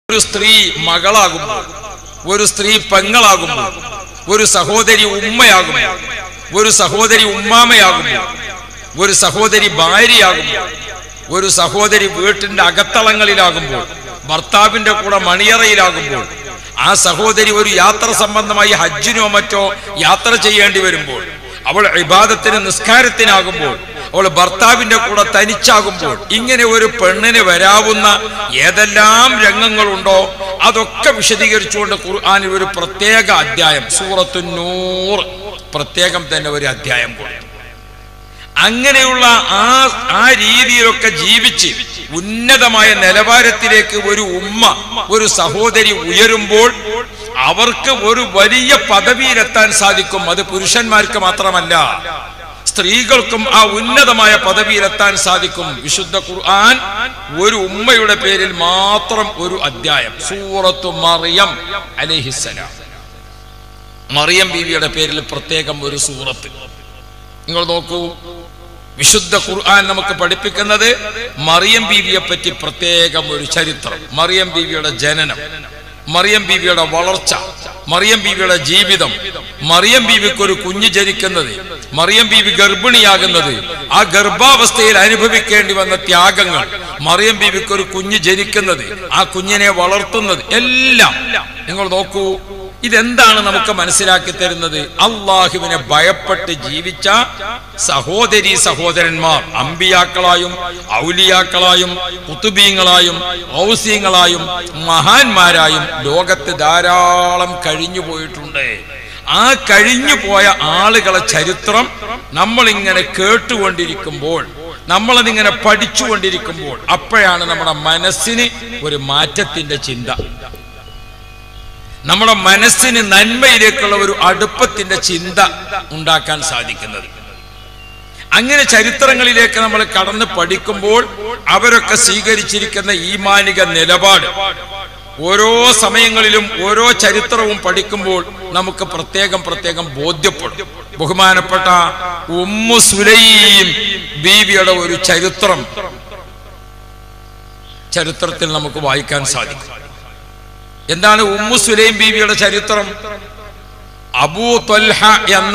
ഒരു സ്ത്രീ മകളാകുമ്പോൾ ഒരു സ്ത്രീ പെങ്ങളാകുമ്പോൾ ഒരു സഹോദരി ഉമ്മയാകുമ്പോൾ ഒരു സഹോദരി ഉമ്മാമയാകുമ്പോൾ ഒരു സഹോദരി ഭാര്യയാകുമ്പോൾ ഒരു സഹോദരി വീട്ടിന്റെ അകത്തളങ്ങളിലാകുമ്പോൾ ഭർത്താവിന്റെ കൂടെ മണിയറയിലാകുമ്പോൾ ആ സഹോദരി ഒരു യാത്ര സംബന്ധമായി ഹജ്ജിനോ മറ്റോ യാത്ര ചെയ്യേണ്ടി വരുമ്പോൾ അവൾ ഇബാദത്തിന് നിസ്കാരത്തിനാകുമ്പോൾ അവൾ ഭർത്താവിന്റെ കൂടെ തനിച്ചാകുമ്പോൾ ഇങ്ങനെ ഒരു പെണ്ണിന് വരാവുന്ന ഏതെല്ലാം രംഗങ്ങളുണ്ടോ അതൊക്കെ വിശദീകരിച്ചുകൊണ്ട് ഖുർആാനിൽ ഒരു പ്രത്യേക അധ്യായം സൂറത്തു നൂർ പ്രത്യേകം തന്നെ ഒരു അധ്യായം കൊടുത്തു അങ്ങനെയുള്ള ആ ആ രീതിയിലൊക്കെ ജീവിച്ച് ഉന്നതമായ നിലവാരത്തിലേക്ക് ഒരു ഉമ്മ ഒരു സഹോദരി ഉയരുമ്പോൾ അവർക്ക് ഒരു വലിയ പദവിയിലെത്താൻ സാധിക്കും അത് പുരുഷന്മാർക്ക് മാത്രമല്ല സ്ത്രീകൾക്കും ആ ഉന്നതമായ പദവിയിലെത്താൻ സാധിക്കും വിശുദ്ധ ഖുർആൻ ഒരു ഉമ്മയുടെ പേരിൽ മാത്രം ഒരു അധ്യായം സൂറത്തു മറിയം അലഹിസലാം മറിയം ബീവിയുടെ പേരിൽ പ്രത്യേകം ഒരു സൂറത്ത് നിങ്ങൾ നോക്കൂ വിശുദ്ധ ഖുർആൻ നമുക്ക് പഠിപ്പിക്കുന്നത് മറിയം ബീവിയെ പറ്റി പ്രത്യേകം ഒരു ചരിത്രം മറിയം ബീവിയുടെ ജനനം മറിയം ബീവിയുടെ വളർച്ച മറിയം ബീവിയുടെ ജീവിതം മറിയം ബീവിക്ക് ഒരു കുഞ്ഞ് ജനിക്കുന്നത് മറിയം ബീവി ഗർഭിണിയാകുന്നത് ആ ഗർഭാവസ്ഥയിൽ അനുഭവിക്കേണ്ടി വന്ന ത്യാഗങ്ങൾ മറിയം ബീവിക്ക് ഒരു കുഞ്ഞ് ജനിക്കുന്നത് ആ കുഞ്ഞിനെ വളർത്തുന്നത് എല്ലാം നിങ്ങൾ നോക്കൂ ഇതെന്താണ് നമുക്ക് മനസ്സിലാക്കി തരുന്നത് അള്ളാഹുവിനെ ഭയപ്പെട്ട് ജീവിച്ച സഹോദരി സഹോദരന്മാർ അമ്പിയാക്കളായും ഔലിയാക്കളായും കുത്തുബീങ്ങളായും ഔസീങ്ങളായും മഹാന്മാരായും ലോകത്ത് ധാരാളം കഴിഞ്ഞു പോയിട്ടുണ്ട് ആ കഴിഞ്ഞു പോയ ആളുകളെ ചരിത്രം നമ്മളിങ്ങനെ കേട്ടുകൊണ്ടിരിക്കുമ്പോൾ നമ്മളതിങ്ങനെ പഠിച്ചുകൊണ്ടിരിക്കുമ്പോൾ അപ്പോഴാണ് നമ്മുടെ മനസ്സിന് ഒരു മാറ്റത്തിന്റെ ചിന്ത നമ്മുടെ മനസ്സിന് നന്മയിലേക്കുള്ള ഒരു അടുപ്പത്തിന്റെ ചിന്ത ഉണ്ടാക്കാൻ സാധിക്കുന്നത് അങ്ങനെ ചരിത്രങ്ങളിലേക്ക് നമ്മൾ കടന്ന് പഠിക്കുമ്പോൾ അവരൊക്കെ സ്വീകരിച്ചിരിക്കുന്ന ഈമാനിക നിലപാട് ഓരോ സമയങ്ങളിലും ഓരോ ചരിത്രവും പഠിക്കുമ്പോൾ നമുക്ക് പ്രത്യേകം പ്രത്യേകം ബോധ്യപ്പെടും ബഹുമാനപ്പെട്ട ഉമ്മു സുലൈം ബീവിയുടെ ഒരു ചരിത്രം ചരിത്രത്തിൽ നമുക്ക് വായിക്കാൻ സാധിക്കും എന്താണ് ഉമ്മു സുലൈം ബീവിയുടെ ചരിത്രം അബൂ തൊൽഹ എന്ന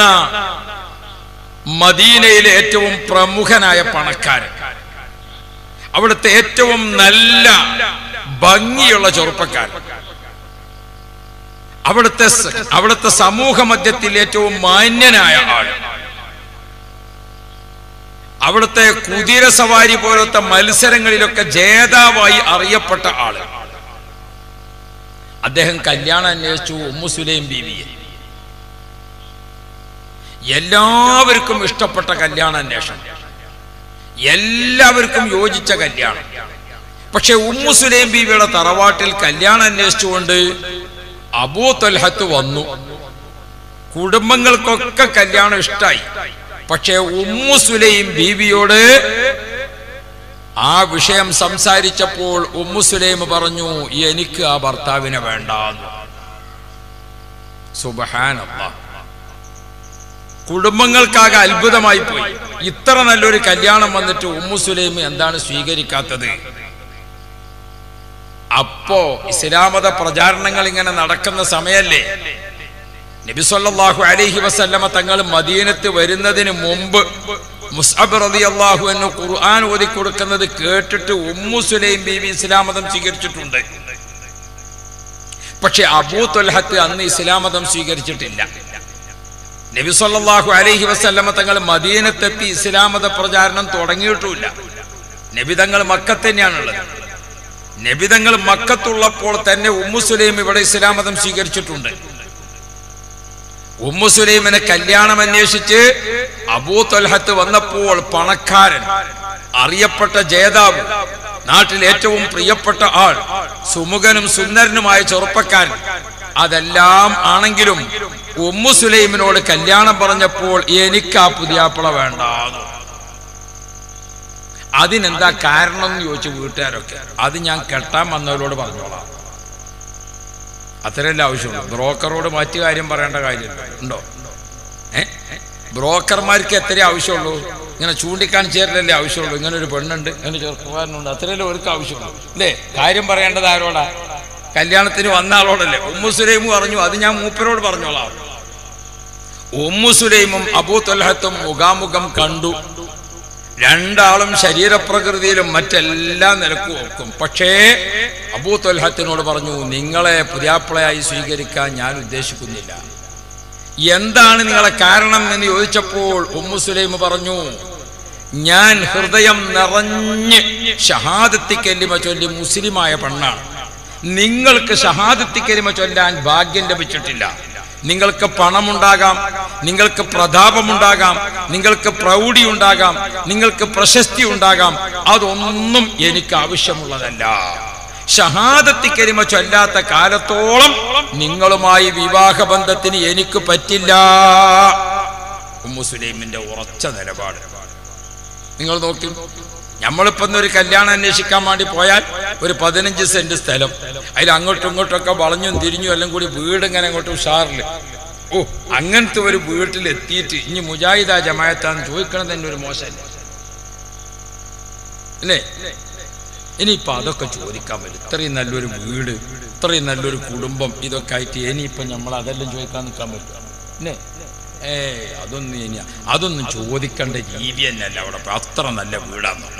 മദീനയിലെ ഏറ്റവും പ്രമുഖനായ പണക്കാരൻ അവിടുത്തെ ഏറ്റവും നല്ല ഭംഗിയുള്ള ചെറുപ്പക്കാരൻ അവിടുത്തെ സ- അവിടുത്തെ സമൂഹ മധ്യത്തിൽ ഏറ്റവും മാന്യനായ ആൾ അവിടുത്തെ കുതിര സവാരി പോലത്തെ മത്സരങ്ങളിലൊക്കെ ജേതാവായി അറിയപ്പെട്ട ആള് അദ്ദേഹം കല്യാണം അന്വേഷിച്ചു ഉമ്മു സുലൈം ബീവിയെ എല്ലാവർക്കും ഇഷ്ടപ്പെട്ട കല്യാണ അന്വേഷണം എല്ലാവർക്കും യോജിച്ച കല്യാണം പക്ഷെ ഉമ്മു സുലൈം ബീവിയുടെ തറവാട്ടിൽ കല്യാണം അന്വേഷിച്ചുകൊണ്ട് അബൂ തൊൽഹത്ത് വന്നു കുടുംബങ്ങൾക്കൊക്കെ കല്യാണം ഇഷ്ടായി പക്ഷെ ഉമ്മു സുലൈം ബീവിയോട് ആ വിഷയം സംസാരിച്ചപ്പോൾ ഉമ്മു സുലൈം പറഞ്ഞു എനിക്ക് ആ ഭർത്താവിനെ വേണ്ട സുബഹാനല്ല കുടുംബങ്ങൾക്കാകെ അത്ഭുതമായി പോയി ഇത്ര നല്ലൊരു കല്യാണം വന്നിട്ട് ഉമ്മു സുലൈം എന്താണ് സ്വീകരിക്കാത്തത് അപ്പോ ഇസ്ലാമത പ്രചാരണങ്ങൾ ഇങ്ങനെ നടക്കുന്ന സമയല്ലേ നബിസൊല്ലാഹു അലൈഹി വസല്ലമ തങ്ങൾ മദീനത്ത് വരുന്നതിന് മുമ്പ് മുസ്അബ് റളിയല്ലാഹു അൻഹു ഖുർആൻ ഓതി കൊടുക്കുന്നത് കേട്ടിട്ട് ഉമ്മു സുലൈം ബീവി ഇസ്ലാം മതം സ്വീകരിച്ചിട്ടുണ്ട് പക്ഷെ അബൂ തൊൽഹത്ത് അന്ന് ഇസ്ലാം മതം സ്വീകരിച്ചിട്ടില്ല നബി സല്ലല്ലാഹു അലൈഹി വസല്ലമ തങ്ങൾ മദീനത്തെത്തി ഇസ്ലാം മത പ്രചാരണം തുടങ്ങിയിട്ടുമില്ല നബി തങ്ങൾ മക്കത്ത് തന്നെയാണുള്ളത് നബി തങ്ങൾ മക്കത്തുള്ളപ്പോൾ തന്നെ ഉമ്മു സുലൈം ഇവിടെ ഇസ്ലാം മതം സ്വീകരിച്ചിട്ടുണ്ട് ഉമ്മു സുലൈമിനെ കല്യാണം അന്വേഷിച്ച് അബൂ തൊൽഹത്ത് വന്നപ്പോൾ പണക്കാരൻ അറിയപ്പെട്ട ജേതാവ് നാട്ടിൽ ഏറ്റവും പ്രിയപ്പെട്ട ആൾ സുമുഖനും സുന്ദരനുമായ ചെറുപ്പക്കാരൻ അതെല്ലാം ആണെങ്കിലും ഉമ്മു സുലൈമിനോട് കല്യാണം പറഞ്ഞപ്പോൾ എനിക്ക് ആ പുതിയാപ്പിള വേണ്ട അതിനെന്താ കാരണം എന്ന് ചോദിച്ചു വീട്ടുകാരൊക്കെ അത് ഞാൻ കെട്ടാൻ വന്നവരോട് പറഞ്ഞോളാം അത്രയല്ല ആവശ്യമുള്ളൂ ബ്രോക്കറോട് മറ്റു കാര്യം പറയേണ്ട കാര്യം ഉണ്ടോ ഏ ബ്രോക്കർമാർക്ക് എത്ര ആവശ്യമുള്ളൂ ഇങ്ങനെ ചൂണ്ടിക്കാണിച്ചേരലല്ലേ ആവശ്യമുള്ളൂ ഇങ്ങനെ ഒരു പെണ്ണുണ്ട് ഇങ്ങനെ ചെറുപ്പക്കാരനുണ്ട് അത്രയല്ലേ അവർക്ക് ആവശ്യമുള്ളൂ അല്ലേ കാര്യം പറയേണ്ടത് ആരോടാ കല്യാണത്തിന് വന്ന ആളോടല്ലേ ഉമ്മു സുലൈമു പറഞ്ഞു അത് ഞാൻ മൂപ്പരോട് പറഞ്ഞോളാം ഉമ്മു സുലൈമും അബൂ തൊലഹത്തും മുഖാമുഖം കണ്ടു രണ്ടാളും ശരീരപ്രകൃതിയിലും മറ്റെല്ലാ നിലക്കും ഒക്കും പക്ഷേ അബൂ തൊൽഹത്തിനോട് പറഞ്ഞു നിങ്ങളെ പുതിയാപ്പിളയായി സ്വീകരിക്കാൻ ഞാൻ ഉദ്ദേശിക്കുന്നില്ല എന്താണ് നിങ്ങളെ കാരണം എന്ന് ചോദിച്ചപ്പോൾ ഉമ്മു സുലൈം പറഞ്ഞു ഞാൻ ഹൃദയം നിറഞ്ഞ് ഷഹാദത്തി കല്ലിമ ചൊല്ലി മുസ്ലിമായ പെണ്ണാണ് നിങ്ങൾക്ക് ഷഹാദത്തി കലിമ ചൊല്ലാൻ ഭാഗ്യം ലഭിച്ചിട്ടില്ല നിങ്ങൾക്ക് പണമുണ്ടാകാം നിങ്ങൾക്ക് പ്രതാപമുണ്ടാകാം നിങ്ങൾക്ക് പ്രൗഢി ഉണ്ടാകാം നിങ്ങൾക്ക് പ്രശസ്തി ഉണ്ടാകാം അതൊന്നും എനിക്ക് ആവശ്യമുള്ളതല്ല ഷഹാദത്തി കരിമ ചൊല്ലാത്ത കാലത്തോളം നിങ്ങളുമായി വിവാഹബന്ധത്തിന് എനിക്ക് പറ്റില്ല ഉമ്മു സുലൈമിന്റെ ഉറച്ച നിലപാട് നിങ്ങൾ നോക്കി നമ്മളിപ്പോ ഒരു കല്യാണം അന്വേഷിക്കാൻ വേണ്ടി പോയാൽ ഒരു പതിനഞ്ച് സെന്റ് സ്ഥലം അതിൽ അങ്ങോട്ടും ഇങ്ങോട്ടും ഒക്കെ വളഞ്ഞും തിരിഞ്ഞും എല്ലാം കൂടി വീട് ഇങ്ങനെ അങ്ങോട്ട് ഉഷാറില് ഓ അങ്ങനത്തെ ഒരു വീട്ടിൽ എത്തിയിട്ട് ഇനി മുജാഹിദ ജമായത്താന്ന് ചോദിക്കണം തന്നെ ഒരു മോശമല്ല അല്ലേ ഇനിയിപ്പൊ അതൊക്കെ ചോദിക്കാൻ പറ്റും ഇത്രയും നല്ലൊരു വീട് ഇത്രയും നല്ലൊരു കുടുംബം ഇതൊക്കെ ആയിട്ട് ഇനിയിപ്പൊ നമ്മൾ അതെല്ലാം ചോദിക്കാൻ നിൽക്കാൻ പറ്റും അല്ലേ ഏ അതൊന്നും ഇനി അതൊന്നും ചോദിക്കേണ്ട രീതി തന്നെയല്ല അവിടെ ഇപ്പൊ അത്ര നല്ല വീടാന്നുള്ള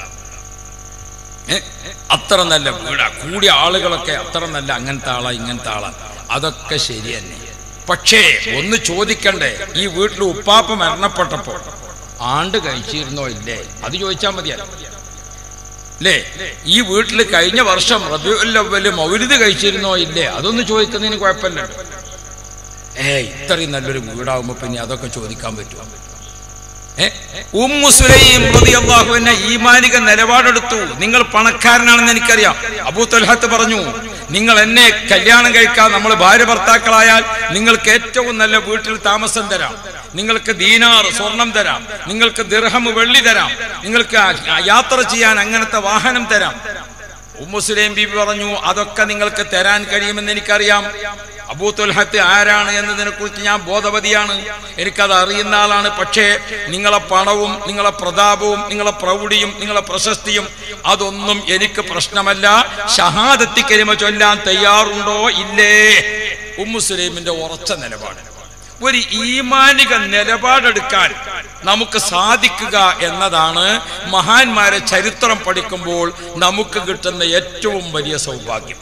ഏ അത്ര നല്ല വീടാ കൂടിയ ആളുകളൊക്കെ അത്ര നല്ല അങ്ങനത്തെ ആളാ ഇങ്ങനത്തെ ആളാ അതൊക്കെ ശരി തന്നെ പക്ഷേ ഒന്ന് ചോദിക്കണ്ടേ ഈ വീട്ടിൽ ഉപ്പാപ്പ മരണപ്പെട്ടപ്പോ ആണ്ട് കഴിച്ചിരുന്നോ ഇല്ലേ അത് ചോദിച്ചാൽ മതിയല്ലോ അല്ലേ ഈ വീട്ടിൽ കഴിഞ്ഞ വർഷം റബിയുല്ലവല് മൗലിദ് കഴിച്ചിരുന്നോ ഇല്ലേ അതൊന്നും ചോദിക്കുന്നതിന് കുഴപ്പമില്ലല്ലോ ഏ ഇത്രയും നല്ലൊരു വീടാവുമ്പോ പിന്നെ അതൊക്കെ ചോദിക്കാൻ പറ്റുമോ ഏ? ഉമ്മു സുലൈം റളിയല്ലാഹു അൻഹ ഈമാനിക നിലപാടെടുത്തു നിങ്ങൾ പണക്കാരനാണെന്ന് എനിക്കറിയാം അബൂ തൊൽഹത്ത് പറഞ്ഞു നിങ്ങൾ എന്നെ കല്യാണം കഴിക്കാൻ നമ്മൾ ഭാര്യ ഭർത്താക്കളായാൽ നിങ്ങൾക്ക് ഏറ്റവും നല്ല വീട്ടിൽ താമസം തരാം നിങ്ങൾക്ക് ദീനാർ സ്വർണം തരാം നിങ്ങൾക്ക് ദിർഹം വെള്ളി തരാം നിങ്ങൾക്ക് ആ- യാത്ര ചെയ്യാൻ അങ്ങനത്തെ വാഹനം തരാം ഉമ്മു സുലൈം ബീബി പറഞ്ഞു അതൊക്കെ നിങ്ങൾക്ക് തരാൻ കഴിയുമെന്ന് എനിക്കറിയാം അബൂ തുൽഹത്ത് ആരാണ് എന്നതിനെ കുറിച്ച് ഞാൻ ബോധവതിയാണ് എനിക്കത് അറിയുന്ന ആളാണ് പക്ഷേ നിങ്ങളെ പണവും നിങ്ങളെ പ്രതാപവും നിങ്ങളെ പ്രൗഢിയും നിങ്ങളെ പ്രശസ്തിയും അതൊന്നും എനിക്ക് പ്രശ്നമല്ല ഷഹാദത്തി കരിമ ചൊല്ലാൻ തയ്യാറുണ്ടോ ഇല്ലേ ഉമ്മു സുലൈമിന്റെ ഉറച്ച നിലപാട് ഒരു ഈമാനിക നിലപാടെടുക്കാൻ നമുക്ക് സാധിക്കുക എന്നതാണ് മഹാന്മാരെ ചരിത്രം പഠിക്കുമ്പോൾ നമുക്ക് കിട്ടുന്ന ഏറ്റവും വലിയ സൗഭാഗ്യം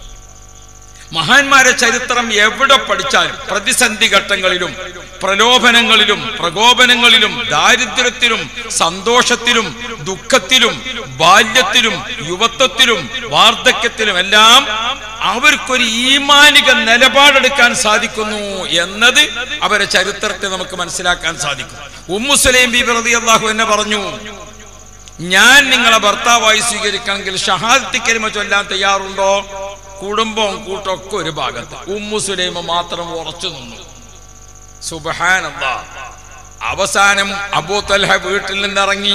മഹാന്മാരെ ചരിത്രം എവിടെ പഠിച്ചാലും പ്രതിസന്ധി ഘട്ടങ്ങളിലും പ്രലോഭനങ്ങളിലും പ്രകോപനങ്ങളിലും ദാരിദ്ര്യത്തിലും സന്തോഷത്തിലും ദുഃഖത്തിലും ബാല്യത്തിലും യുവത്വത്തിലും വാർദ്ധക്യത്തിലും എല്ലാം അവർക്കൊരു ഈമാനിക നിലപാടെടുക്കാൻ സാധിക്കുന്നു എന്നത് അവരെ ചരിത്രത്തെ നമുക്ക് മനസ്സിലാക്കാൻ സാധിക്കും ഉമ്മുസലൈം ബി റതി അള്ളാഹു എന്നെ പറഞ്ഞു ഞാൻ നിങ്ങളെ ഭർത്താവായി സ്വീകരിക്കണമെങ്കിൽ ഷഹാദത്തി കരിമ ചൊല്ലാൻ തയ്യാറുണ്ടോ കുടുംബവും കൂട്ടൊക്കെ ഒരു ഭാഗത്ത് ഉമ്മു സുലൈമ മാത്രം ഉറച്ചു നിന്നു സുബഹാനന്ദ അവസാനം അബൂ തൽഹ വീട്ടിൽ നിന്നിറങ്ങി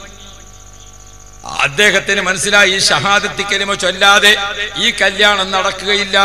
അദ്ദേഹത്തിന് മനസ്സിലായി ഷഹാദത്തി കരിമ ചൊല്ലാതെ ഈ കല്യാണം നടക്കുകയില്ല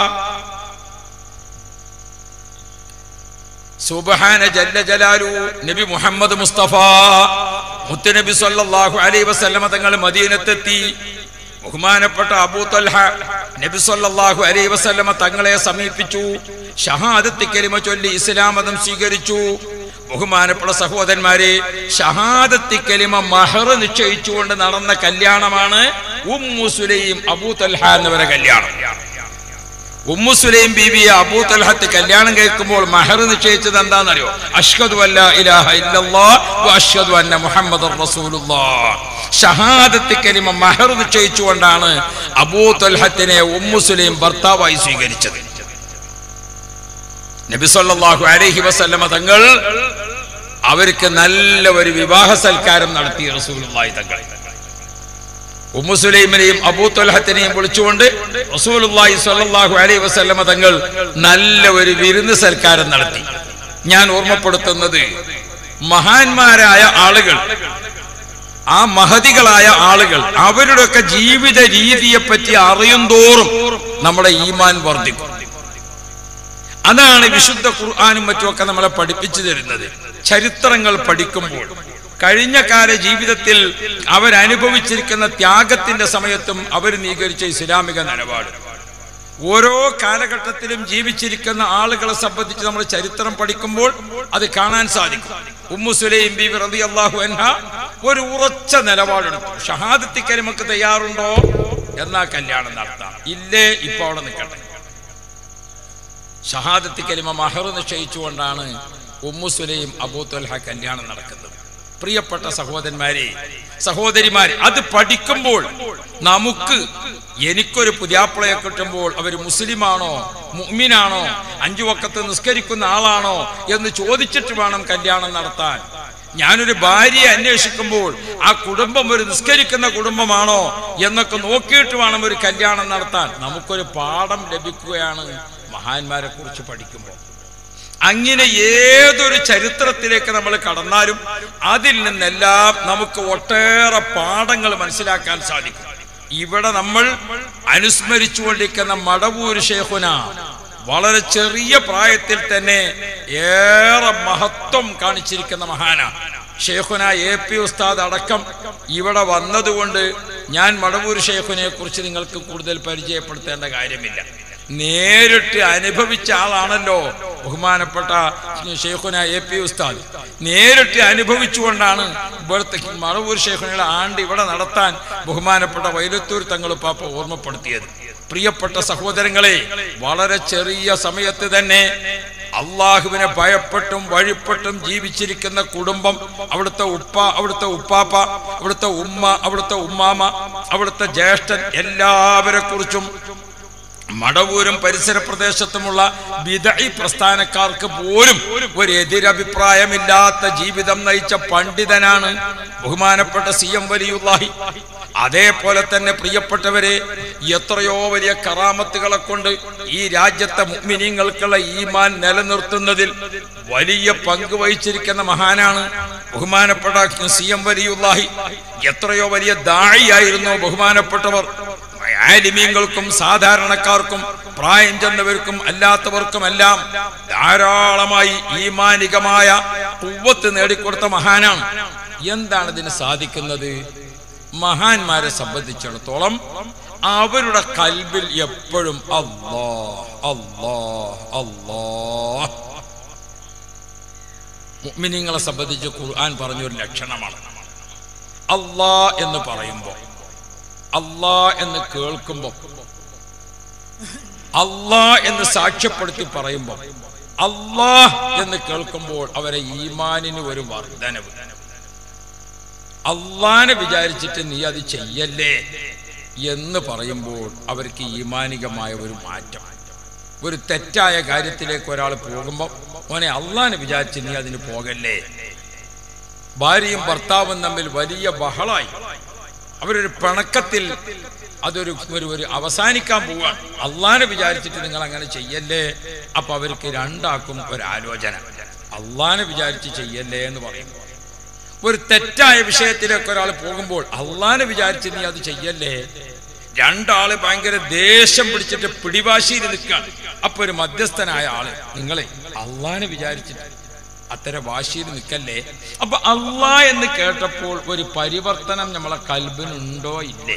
സുബഹാന ജല്ല ജലാലു നബി മുഹമ്മദ് മുസ്തഫ മുത്തുനബി സല്ലല്ലാഹു അലൈഹി വസല്ലമ തങ്ങൾ മദീനത്തെത്തി ബഹുമാനപ്പെട്ട അബൂ തൽഹ നബി സല്ലല്ലാഹു അലൈഹി വസല്ലമ തങ്ങളെ സമീപിച്ചു ഷഹാദത്ത് കലിമ ചൊല്ലി ഇസ്ലാം മതം സ്വീകരിച്ചു ബഹുമാനപ്പെട്ട സഹോദരന്മാരെ ഷഹാദത്ത് കലിമ മഹർ നിശ്ചയിച്ചുകൊണ്ട് നടന്ന കല്യാണമാണ് ഉമ്മു സുലൈം അബൂ തൽഹ എന്നിവരെ കല്യാണം ഉമ്മു സുലൈം ബീവിയെ അബൂ തൽഹത്ത് കല്യാണം കഴിക്കുമ്പോൾ മഹർ നിശ്ചയിച്ചത് എന്താണെന്നറിയോ അഷ്ഹദു അല്ല ഇലാഹ ഇല്ലല്ലാഹ് വ അഷ്ഹദു അന്ന മുഹമ്മദ് റസൂലുള്ളാഹ് ഷഹാദത്ത് കലിമ മഹർ നിശ്ചയിച്ചുകൊണ്ടാണ് അബൂ തൽഹത്തിനെ ഉമ്മു സുലൈം ഭർത്താവായി സ്വീകരിച്ചത് നബി സല്ലല്ലാഹു അലൈഹി വസല്ലമ തങ്ങൾ അവർക്ക് നല്ല ഒരു വിവാഹ സൽക്കാരം നടത്തി റസൂലുള്ളാഹി തങ്ങൾ ഉമ്മു സുലൈമിനെയും അബൂ തൊലഹത്തിനെയും വിളിച്ചുകൊണ്ട് റസൂലുള്ളാഹി സ്വല്ലല്ലാഹു അലൈഹി വസല്ലമ തങ്ങൾ നല്ല ഒരു വിരുന്ന് സൽക്കാരം നടത്തി ഞാൻ ഓർമ്മപ്പെടുത്തുന്നത് മഹാന്മാരായ ആളുകൾ ആ മഹതികളായ ആളുകൾ അവരുടെയൊക്കെ ജീവിത രീതിയെ പറ്റി അറിയും തോറും നമ്മുടെ ഈമാൻ വർദ്ധിക്കും അതാണ് വിശുദ്ധ ഖുർആാനും മറ്റുമൊക്കെ നമ്മളെ പഠിപ്പിച്ചു തരുന്നത് ചരിത്രങ്ങൾ പഠിക്കുമ്പോൾ കഴിഞ്ഞ കാല ജീവിതത്തിൽ അവരനുഭവിച്ചിരിക്കുന്ന ത്യാഗത്തിന്റെ സമയത്തും അവർ നീകരിച്ച ഇസ്ലാമിക നിലപാട് ഓരോ കാലഘട്ടത്തിലും ജീവിച്ചിരിക്കുന്ന ആളുകളെ സംബന്ധിച്ച് നമ്മൾ ചരിത്രം പഠിക്കുമ്പോൾ അത് കാണാൻ സാധിക്കും ഉമ്മു സുലൈം ബി റതി അള്ളാഹു അൻഹ ഒരു ഉറച്ച നിലപാടെടുത്തു ഷഹാദത്തി കരിമക്ക് തയ്യാറുണ്ടോ എന്നാ കല്യാണം നടത്താം ഇല്ലേ ഇപ്പൊ അവിടെ നിൽക്കട്ടെ ഷഹാദത്തി കരിമ മഹർ നിശ്ചയിച്ചുകൊണ്ടാണ് ഉമ്മു സുലൈം അബൂ ത്വൽഹ കല്യാണം നടക്കുന്നത് പ്രിയപ്പെട്ട സഹോദരന്മാരെ സഹോദരിമാരെ അത് പഠിക്കുമ്പോൾ നമുക്ക് എനിക്കൊരു പുതിയാപ്പിളയെ കിട്ടുമ്പോൾ അവർ മുസ്ലിമാണോ മുഅ്മിനാണോ അഞ്ചു വക്കത്ത് നിസ്കരിക്കുന്ന ആളാണോ എന്ന് ചോദിച്ചിട്ട് വേണം കല്യാണം നടത്താൻ ഞാനൊരു ഭാര്യയെ അന്വേഷിക്കുമ്പോൾ ആ കുടുംബം ഒരു നിസ്കരിക്കുന്ന കുടുംബമാണോ എന്നൊക്കെ നോക്കിയിട്ട് വേണം ഒരു കല്യാണം നടത്താൻ നമുക്കൊരു പാഠം ലഭിക്കുകയാണ് മഹാന്മാരെ കുറിച്ച് പഠിക്കുമ്പോൾ അങ്ങനെ ഏതൊരു ചരിത്രത്തിലേക്ക് നമ്മൾ കടന്നാലും അതിൽ നിന്നെല്ലാം നമുക്ക് ഒട്ടേറെ പാഠങ്ങൾ മനസ്സിലാക്കാൻ സാധിക്കും ഇവിടെ നമ്മൾ അനുസ്മരിച്ചുകൊണ്ടിരിക്കുന്ന മടവൂര് ഷേഖുന വളരെ ചെറിയ പ്രായത്തിൽ തന്നെ ഏറെ മഹത്വം കാണിച്ചിരിക്കുന്ന മഹാന ഷേഖുന എ പി ഉസ്താദ് അടക്കം ഇവിടെ വന്നതുകൊണ്ട് ഞാൻ മടവൂർ ഷേഖുനെ കുറിച്ച് നിങ്ങൾക്ക് കൂടുതൽ പരിചയപ്പെടുത്തേണ്ട കാര്യമില്ല നേരിട്ട് അനുഭവിച്ച ആളാണല്ലോ ബഹുമാനപ്പെട്ട ഷെയ്ഖുന എ പി ഉസ്താദ് നേരിട്ട് അനുഭവിച്ചുകൊണ്ടാണ് ഇവിടുത്തെ മറവൂർ ഷെയ്ഖുനയുടെ ആണ്ട് ഇവിടെ നടത്താൻ ബഹുമാനപ്പെട്ട വൈലത്തൂർ തങ്ങൾ പാപ്പ ഓർമ്മപ്പെടുത്തിയത് പ്രിയപ്പെട്ട സഹോദരങ്ങളെ വളരെ ചെറിയ സമയത്ത് തന്നെ അള്ളാഹുവിനെ ഭയപ്പെട്ടും വഴിപ്പെട്ടും ജീവിച്ചിരിക്കുന്ന കുടുംബം അവിടുത്തെ ഉപ്പ അവിടുത്തെ ഉപ്പാപ്പ അവിടുത്തെ ഉമ്മ അവിടുത്തെ ഉമ്മാമ അവിടുത്തെ ജ്യേഷ്ഠൻ എല്ലാവരെ കുറിച്ചും മടവൂരും പരിസര പ്രദേശത്തുമുള്ള വിദഴി പ്രസ്ഥാനക്കാർക്ക് പോലും ഒരു എതിരഭിപ്രായമില്ലാത്ത ജീവിതം നയിച്ച പണ്ഡിതനാണ് ബഹുമാനപ്പെട്ട സി എം വലിയുല്ലാഹി അതേപോലെ തന്നെ പ്രിയപ്പെട്ടവരെ എത്രയോ വലിയ കറാമത്തുകളെ കൊണ്ട് ഈ രാജ്യത്തെ മുഗ്മിനീങ്ങൾക്കുള്ള ഈമാൻ നിലനിർത്തുന്നതിൽ വലിയ പങ്ക് വഹിച്ചിരിക്കുന്ന മഹാനാണ് ബഹുമാനപ്പെട്ട സി എം വലിയുല്ലാഹി എത്രയോ വലിയ ദാഴിയായിരുന്നു ബഹുമാനപ്പെട്ടവർ ആലിമീങ്ങൾക്കും സാധാരണക്കാർക്കും പ്രായം ചെന്നവർക്കും അല്ലാത്തവർക്കുമെല്ലാം ധാരാളമായി ഈമാനികമായ കുവ്വത്ത് നേടിക്കൊടുത്ത മഹാനാണ് എന്താണ് ഇതിന് സാധിക്കുന്നത് മഹാന്മാരെ സംബന്ധിച്ചിടത്തോളം അവരുടെ കൽബിൽ എപ്പോഴും അല്ലാ അല്ലാ അല്ലാ മുഅ്മിനീങ്ങളെ സംബന്ധിച്ച് ഖുർആൻ പറഞ്ഞൊരു ലക്ഷണമാണ് അല്ലാ എന്ന് പറയുമ്പോൾ അല്ലാ എന്ന് കേൾക്കുമ്പോൾ അല്ലാ എന്ന് സാക്ഷ്യപ്പെടുത്തി പറയുമ്പോൾ അല്ലാ എന്ന് കേൾക്കുമ്പോൾ അവരെ ഈമാനിന് ഒരു വർധനവ് അള്ളാനെ വിചാരിച്ചിട്ട് നീ അത് ചെയ്യല്ലേ എന്ന് പറയുമ്പോൾ അവർക്ക് ഈമാനികമായ ഒരു മാറ്റം ഒരു തെറ്റായ കാര്യത്തിലേക്ക് ഒരാൾ പോകുമ്പോൾ മോനെ അള്ളാനെ വിചാരിച്ച് നീ അതിന് പോകല്ലേ ഭാര്യയും ഭർത്താവും തമ്മിൽ വലിയ ബഹളായി അവരൊരു പിണക്കത്തിൽ അതൊരു ഒരു ഒരു അവസാനിക്കാൻ പോവാണ് അള്ളാനെ വിചാരിച്ചിട്ട് നിങ്ങൾ അങ്ങനെ ചെയ്യല്ലേ അപ്പൊ അവർക്ക് രണ്ടാക്കും ഒരു ആലോചന അള്ളാനെ വിചാരിച്ച് ചെയ്യല്ലേ എന്ന് പറയും ഒരു തെറ്റായ വിഷയത്തിലേക്ക് ഒരാൾ പോകുമ്പോൾ അള്ളാനെ വിചാരിച്ച് നീ അത് ചെയ്യല്ലേ രണ്ടാള് ഭയങ്കര ദേഷ്യം പിടിച്ചിട്ട് പിടിവാശിയിൽ നിൽക്കുകയാണ് അപ്പൊ ഒരു മധ്യസ്ഥനായ ആള് നിങ്ങളെ അള്ളാനെ വിചാരിച്ചിട്ട് അത്തരം വാശിയിൽ നിൽക്കല്ലേ അപ്പൊ അള്ളാ എന്ന് കേട്ടപ്പോൾ ഒരു പരിവർത്തനം നമ്മളെ കൽബിനുണ്ടോ ഇല്ലേ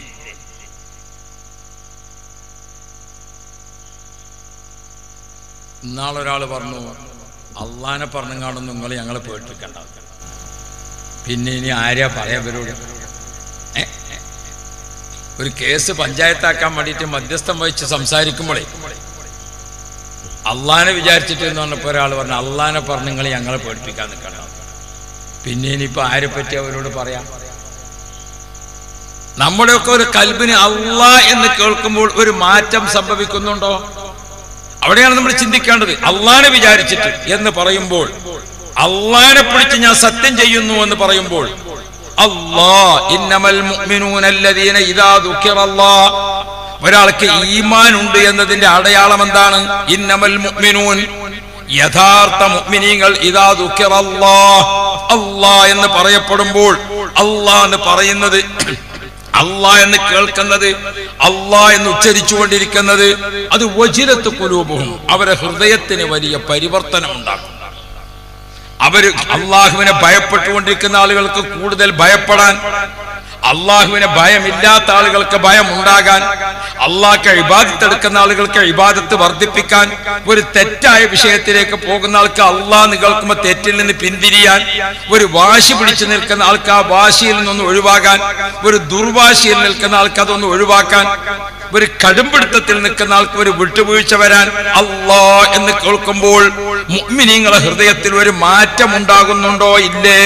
ഇന്നാളൊരാൾ പറഞ്ഞു അള്ളാനെ പറഞ്ഞങ്ങാണൊന്നും നിങ്ങൾ ഞങ്ങളെ പേട്ടിക്കണ്ട പിന്നെ ഇനി ആരെയാ പറയാ ഇവരോട് ഏ? ഒരു കേസ് പഞ്ചായത്താക്കാൻ വേണ്ടിയിട്ട് മധ്യസ്ഥം വഹിച്ച് സംസാരിക്കുമ്പോഴേ അള്ളാനെ വിചാരിച്ചിട്ട് എന്ന് പറഞ്ഞപ്പോ ഒരാൾ പറഞ്ഞു അള്ളാനെ പറഞ്ഞ് നിങ്ങൾ ഞങ്ങളെ പേടിപ്പിക്കാൻ നിൽക്കണ്ട പിന്നെ ഇനിയിപ്പോ ആരെ പറ്റി അവരോട് പറയാം നമ്മുടെയൊക്കെ ഒരു കൽബിന് അള്ളാ എന്ന് കേൾക്കുമ്പോൾ ഒരു മാറ്റം സംഭവിക്കുന്നുണ്ടോ അവിടെയാണ് നമ്മൾ ചിന്തിക്കേണ്ടത് അള്ളാനെ വിചാരിച്ചിട്ട് എന്ന് പറയുമ്പോൾ അള്ളാനെ പിടിച്ച് ഞാൻ സത്യം ചെയ്യുന്നു എന്ന് പറയുമ്പോൾ അല്ലാ ഇന്നമൽ മുഅ്മിനൂന അല്ലദീന ഇദാ ദുഃഖിറല്ലാ ഒരാൾക്ക് ഈമാൻ ഉണ്ട് എന്നതിന്റെ അടയാളം എന്താണ് ഇന്നമൽ മുഅ്മിനൂൻ യഥാർത്ഥ മുഅ്മിനീങ്ങൾ ഇദാ ദുഃഖിറല്ലാ അല്ലാ എന്ന് പറയപ്പെടുമ്പോൾ അല്ലാ എന്ന് പറയുന്നത് അല്ലാ എന്ന് കേൾക്കുന്നത് അല്ലാ എന്ന് ഉച്ചരിച്ചു കൊണ്ടിരിക്കുന്നത് അത് വജിരത്ത് കുലൂപവും അവരെ ഹൃദയത്തിന് വലിയ പരിവർത്തനം ഉണ്ടാക്കും അവര് അള്ളാഹുവിനെ ഭയപ്പെട്ടുകൊണ്ടിരിക്കുന്ന ആളുകൾക്ക് കൂടുതൽ ഭയപ്പെടാൻ അള്ളാഹുവിനെ ഭയമില്ലാത്ത ആളുകൾക്ക് ഭയം ഉണ്ടാകാൻ അള്ളാഹ്ക്ക് ഇബാദത്ത് എടുക്കുന്ന ആളുകൾക്ക് ഇബാദത്ത് വർദ്ധിപ്പിക്കാൻ ഒരു തെറ്റായ വിഷയത്തിലേക്ക് പോകുന്ന ആൾക്ക് അള്ളാഹ് നികൾക്കുമ്പോൾ തെറ്റിൽ നിന്ന് പിന്തിരിയാൻ ഒരു വാശി പിടിച്ചു നിൽക്കുന്ന ആൾക്ക് ആ വാശിയിൽ നിന്നൊന്ന് ഒഴിവാകാൻ ഒരു ദുർവാശിയിൽ നിൽക്കുന്ന ആൾക്ക് അതൊന്ന് ഒഴിവാക്കാൻ ഒരു കടുംപിടുത്തത്തിൽ നിൽക്കുന്ന ആൾക്ക് ഒരു വിട്ടുവീഴ്ച വരാൻ അള്ളാ എന്ന് കേൾക്കുമ്പോൾ മുഅ്മിനീങ്ങളെ ഹൃദയത്തിൽ ഒരു മാറ്റം ഉണ്ടാകുന്നുണ്ടോ ഇല്ലേ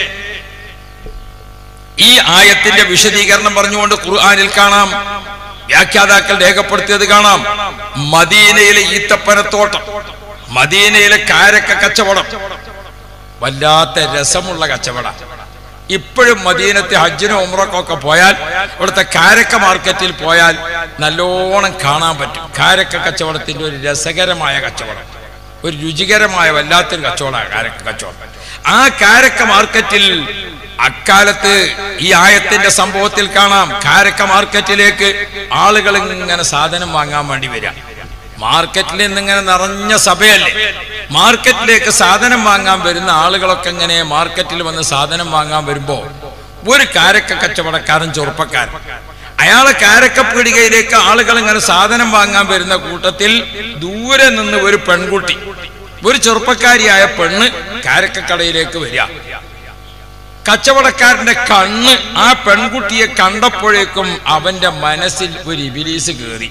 ഈ ആയത്തിന്റെ വിശദീകരണം പറഞ്ഞുകൊണ്ട് ഖുർആനിൽ കാണാം വ്യാഖ്യാതാക്കൾ രേഖപ്പെടുത്തിയത് കാണാം മദീനയിലെ ഈത്തപ്പനത്തോട്ടം മദീനയിലെ കാരക്ക കച്ചവടം വല്ലാത്ത രസമുള്ള കച്ചവടം ഇപ്പോഴും മദീനത്തെ ഹജ്ജിനോ ഉമ്രക്കൊക്കെ പോയാൽ ഇവിടുത്തെ കാരക്ക മാർക്കറ്റിൽ പോയാൽ നല്ലോണം കാണാൻ പറ്റും കാരക്ക കച്ചവടത്തിന്റെ ഒരു രസകരമായ കച്ചവടം ഒരു രുചികരമായ വല്ലാത്തൊരു കച്ചവടമാണ് കാരക്ക കച്ചവടം ആ കാരക്ക മാർക്കറ്റിൽ അക്കാലത്ത് ഈ ആയത്തിന്റെ സംഭവത്തിൽ കാണാം കാരക്ക മാർക്കറ്റിലേക്ക് ആളുകൾ ഇങ്ങനെ സാധനം വാങ്ങാൻ വേണ്ടി വരിക മാർക്കറ്റിൽ നിന്നിങ്ങനെ നിറഞ്ഞ സഭയല്ലേ മാർക്കറ്റിലേക്ക് സാധനം വാങ്ങാൻ വരുന്ന ആളുകളൊക്കെ ഇങ്ങനെ മാർക്കറ്റിൽ വന്ന് സാധനം വാങ്ങാൻ വരുമ്പോ ഒരു കാരക്ക കച്ചവടക്കാരൻ ചെറുപ്പക്കാരൻ അയാളെ കാരക്ക പീടികയിലേക്ക് ആളുകൾ ഇങ്ങനെ സാധനം വാങ്ങാൻ വരുന്ന കൂട്ടത്തിൽ ദൂരെ നിന്ന് ഒരു പെൺകുട്ടി ഒരു ചെറുപ്പക്കാരിയായ പെണ്ണ് കാരക്കക്കടയിലേക്ക് വരിക കച്ചവടക്കാരന്റെ കണ്ണ് ആ പെൺകുട്ടിയെ കണ്ടപ്പോഴേക്കും അവന്റെ മനസ്സിൽ ഒരു ഇബിലീസ് കയറി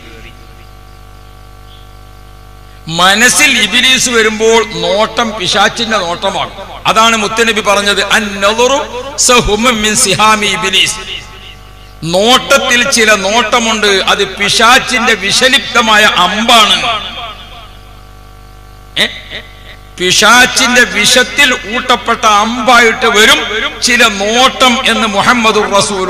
മനസ്സിൽ ഇബിലീസ് വരുമ്പോൾ നോട്ടം പിശാച്ചിന്റെ നോട്ടമാകും അതാണ് മുത്തനബി പറഞ്ഞത് അന്നളുറു സഹുമം മിൻ സിഹാമി ഇബിലീസ് നോട്ടത്തിൽ ചില നോട്ടമുണ്ട് അത് പിശാച്ചിന്റെ വിഷലിപ്തമായ അമ്പാണ് ഏ? പിശാച്ചിന്റെ വിഷത്തിൽ ഊട്ടപ്പെട്ട അമ്പായിട്ട് വരും ചില നോട്ടം എന്ന് മുഹമ്മദ്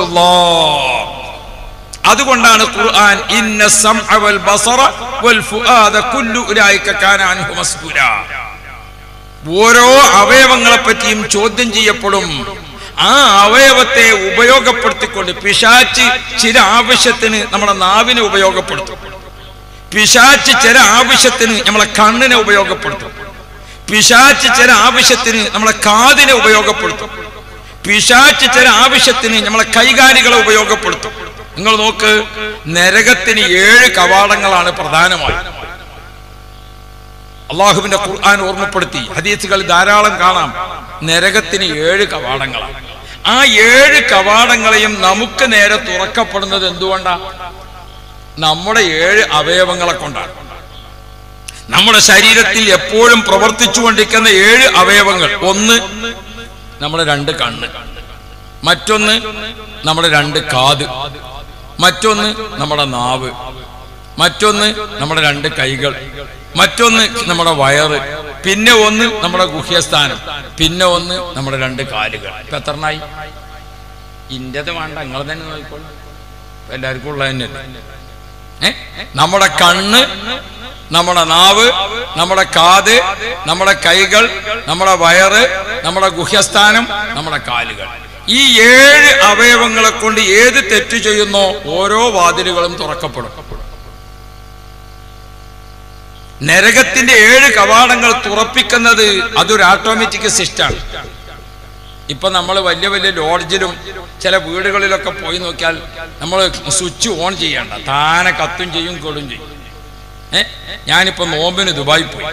അതുകൊണ്ടാണ് ഖുർആൻ ഇന്ന സംഅ വൽ ബസറ വൽ ഫുആദ കുല്ലു ഉലൈക കാന അൻഹു മസ്കൂല ഓരോ അവയവങ്ങളെ പറ്റിയും ചോദ്യം ചെയ്യപ്പെടും ആ അവയവത്തെ ഉപയോഗപ്പെടുത്തിക്കൊണ്ട് പിശാച്ച് ചില ആവശ്യത്തിന് നമ്മുടെ നാവിനെ ഉപയോഗപ്പെടുത്തും പിശാച്ച് ചില ആവശ്യത്തിന് നമ്മളെ കണ്ണിനെ ഉപയോഗപ്പെടുത്തും പിശാച്ച് ചില ആവശ്യത്തിന് നമ്മളെ കാതിനെ ഉപയോഗപ്പെടുത്തും പിശാച്ച് ചില ആവശ്യത്തിന് നമ്മളെ കൈകാലികളെ ഉപയോഗപ്പെടുത്തും നിങ്ങൾ നോക്ക് നരകത്തിന് ഏഴ് കവാടങ്ങളാണ് പ്രധാനമായി അള്ളാഹുവിന്റെ ഖുർആൻ ഓർമ്മപ്പെടുത്തി ഹദീസുകൾ ധാരാളം കാണാം നരകത്തിന് ഏഴ് കവാടങ്ങളാണ് ആ ഏഴ് കവാടങ്ങളെയും നമുക്ക് നേരെ തുറക്കപ്പെടുന്നത് എന്തുകൊണ്ടാ നമ്മുടെ ഏഴ് അവയവങ്ങളെ കൊണ്ടാണ് നമ്മുടെ ശരീരത്തിൽ എപ്പോഴും പ്രവർത്തിച്ചുകൊണ്ടിരിക്കുന്ന ഏഴ് അവയവങ്ങൾ ഒന്ന് നമ്മുടെ രണ്ട് കണ്ണ് മറ്റൊന്ന് നമ്മുടെ രണ്ട് കാത് മറ്റൊന്ന് നമ്മുടെ നാവ് മറ്റൊന്ന് നമ്മുടെ രണ്ട് കൈകൾ മറ്റൊന്ന് നമ്മുടെ വയറ് പിന്നെ ഒന്ന് നമ്മുടെ ഗുഹ്യസ്ഥാനം പിന്നെ ഒന്ന് നമ്മുടെ രണ്ട് കാലുകൾ ഇപ്പൊ എത്രണ്ണായി ഇന്റത് വേണ്ട നിങ്ങൾ തന്നെ നോക്കിക്കോളൂ ഇപ്പൊ എല്ലാവർക്കും ഉള്ളത് തന്നെയല്ലേ ഏ? നമ്മുടെ കണ്ണ് നമ്മുടെ നാവ് നമ്മുടെ കാത് നമ്മുടെ കൈകൾ നമ്മുടെ വയറ് നമ്മുടെ ഗുഹ്യസ്ഥാനം നമ്മുടെ കാലുകൾ ഈ ഏഴ് അവയവങ്ങളെ കൊണ്ട് ഏത് തെറ്റ് ചെയ്യുന്നോ ഓരോ വാതിലുകളും തുറക്കപ്പെടും നരകത്തിന്റെ ഏഴ് കവാടങ്ങൾ തുറപ്പിക്കുന്നത് അതൊരു ഓട്ടോമാറ്റിക് സിസ്റ്റാണ് ഇപ്പൊ നമ്മൾ വലിയ വലിയ ലോഡ്ജിലും ചില വീടുകളിലൊക്കെ പോയി നോക്കിയാൽ നമ്മൾ സ്വിച്ച് ഓൺ ചെയ്യണ്ട താനെ കത്തും ചെയ്യും കൊടും ചെയ്യും ഏ ഞാനിപ്പോ നോമ്പിന് ദുബായി പോയി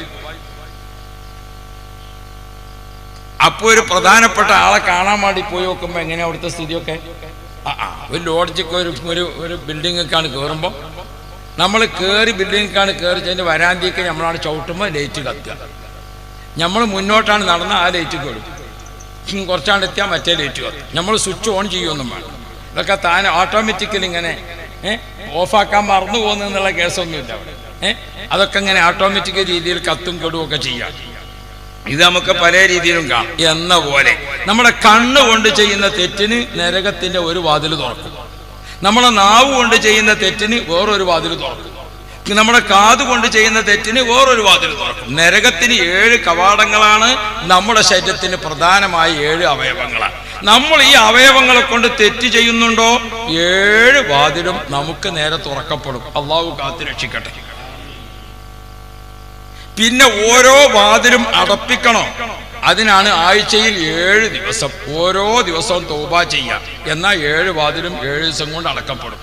അപ്പൊ ഒരു പ്രധാനപ്പെട്ട ആളെ കാണാൻ വേണ്ടി പോയി നോക്കുമ്പോ എങ്ങനെയാ അവിടുത്തെ സ്ഥിതിയൊക്കെ ആ ആ ഒരു ലോഡ്ജൊക്കെ ഒരു ഒരു ഒരു ബിൽഡിങ്ങൊക്കെയാണ് കയറുമ്പോൾ നമ്മൾ കയറി ബിൽഡിങ്ങൊക്കെയാണ് കയറി അതിന്റെ വരാന്തിയൊക്കെ നമ്മളാണ് ചവിട്ടുമ്പോൾ ലൈറ്റ് കത്തുക നമ്മൾ മുന്നോട്ടാണ് നടന്ന ആ ലൈറ്റ് കയറും ഉം, കുറച്ചാണ്ട് എത്തിയാൽ മറ്റേ ലൈറ്റ് കത്തും നമ്മൾ സ്വിച്ച് ഓൺ ചെയ്യുമൊന്നും വേണം ഇതൊക്കെ താൻ ഓട്ടോമാറ്റിക്കലി ഇങ്ങനെ ഏഹ് ഓഫാക്കാൻ മറന്നു പോകുന്നു എന്നുള്ള കേസൊന്നുമില്ല അവിടെ ഏഹ് അതൊക്കെ ഇങ്ങനെ ഓട്ടോമാറ്റിക് രീതിയിൽ കത്തും കെടുവൊക്കെ ചെയ്യാം ഇത് നമുക്ക് പല രീതിയിലും കാണാം എന്ന പോലെ നമ്മുടെ കണ്ണ് കൊണ്ട് ചെയ്യുന്ന തെറ്റിന് നരകത്തിന്റെ ഒരു വാതിൽ തുറക്കും നമ്മളെ നാവ് കൊണ്ട് ചെയ്യുന്ന തെറ്റിന് വേറൊരു വാതിൽ തുറക്കും നമ്മുടെ കാത് കൊണ്ട് ചെയ്യുന്ന തെറ്റിന് വേറൊരു വാതിൽ തുറക്കും നരകത്തിന് ഏഴ് കവാടങ്ങളാണ് നമ്മുടെ ശരീരത്തിന് പ്രധാനമായ ഏഴ് അവയവങ്ങളാണ് നമ്മൾ ഈ അവയവങ്ങളെ കൊണ്ട് തെറ്റ് ചെയ്യുന്നുണ്ടോ ഏഴ് വാതിലും നമുക്ക് നേരെ തുറക്കപ്പെടും അള്ളാഹു കാത്തു രക്ഷിക്കട്ടെ പിന്നെ ഓരോ വാതിലും അടപ്പിക്കണോ അതിനാണ് ആഴ്ചയിൽ ഏഴ് ദിവസം ഓരോ ദിവസവും തൗബ ചെയ്യാം എന്നാൽ ഏഴ് വാതിലും ഏഴ് ദിവസം കൊണ്ട് അടക്കപ്പെടും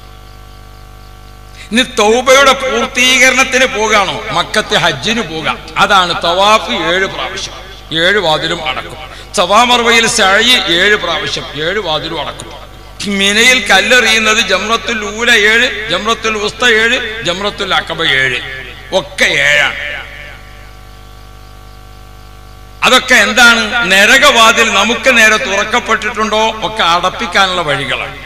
ഇനി തൗബയുടെ പൂർത്തീകരണത്തിന് പോകാണോ മക്കത്തെ ഹജ്ജിന് പോകാം അതാണ് തവാഫ് ഏഴ് പ്രാവശ്യം ഏഴ് വാതിലും അടക്കും സവാമർവയിൽ സഴി ഏഴ് പ്രാവശ്യം ഏഴ് വാതിലും അടക്കും മിനയിൽ കല്ലെറിയുന്നത് ജമ്രത്തുൽ ഊല ഏഴ് ജമ്രത്തുൽ ഉസ്ത ഏഴ് ജമ്രത്തുൽ അക്കബ ഏഴ് ഒക്കെ ഏഴാണ് അതൊക്കെ എന്താണ് നരകവാതിൽ നമുക്ക് നേരെ തുറക്കപ്പെട്ടിട്ടുണ്ടോ ഒക്കെ അടപ്പിക്കാനുള്ള വഴികളാണ്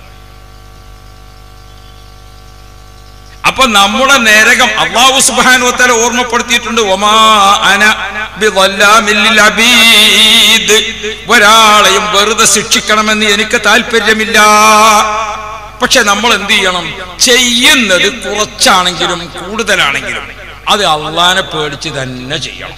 അപ്പൊ നമ്മുടെ നരകം അള്ളാഹു സുബാനുവത്തല ഓർമ്മപ്പെടുത്തിയിട്ടുണ്ട് ഒമാ അന ബിളല്ലാമിൽ ലിൽ അബീദ്. ഒരാളെയും വെറുതെ ശിക്ഷിക്കണമെന്ന് എനിക്ക് താല്പര്യമില്ല പക്ഷെ നമ്മൾ എന്ത് ചെയ്യണം ചെയ്യുന്നത് കുറച്ചാണെങ്കിലും കൂടുതലാണെങ്കിലും അത് അള്ളാനെ പേടിച്ച് തന്നെ ചെയ്യണം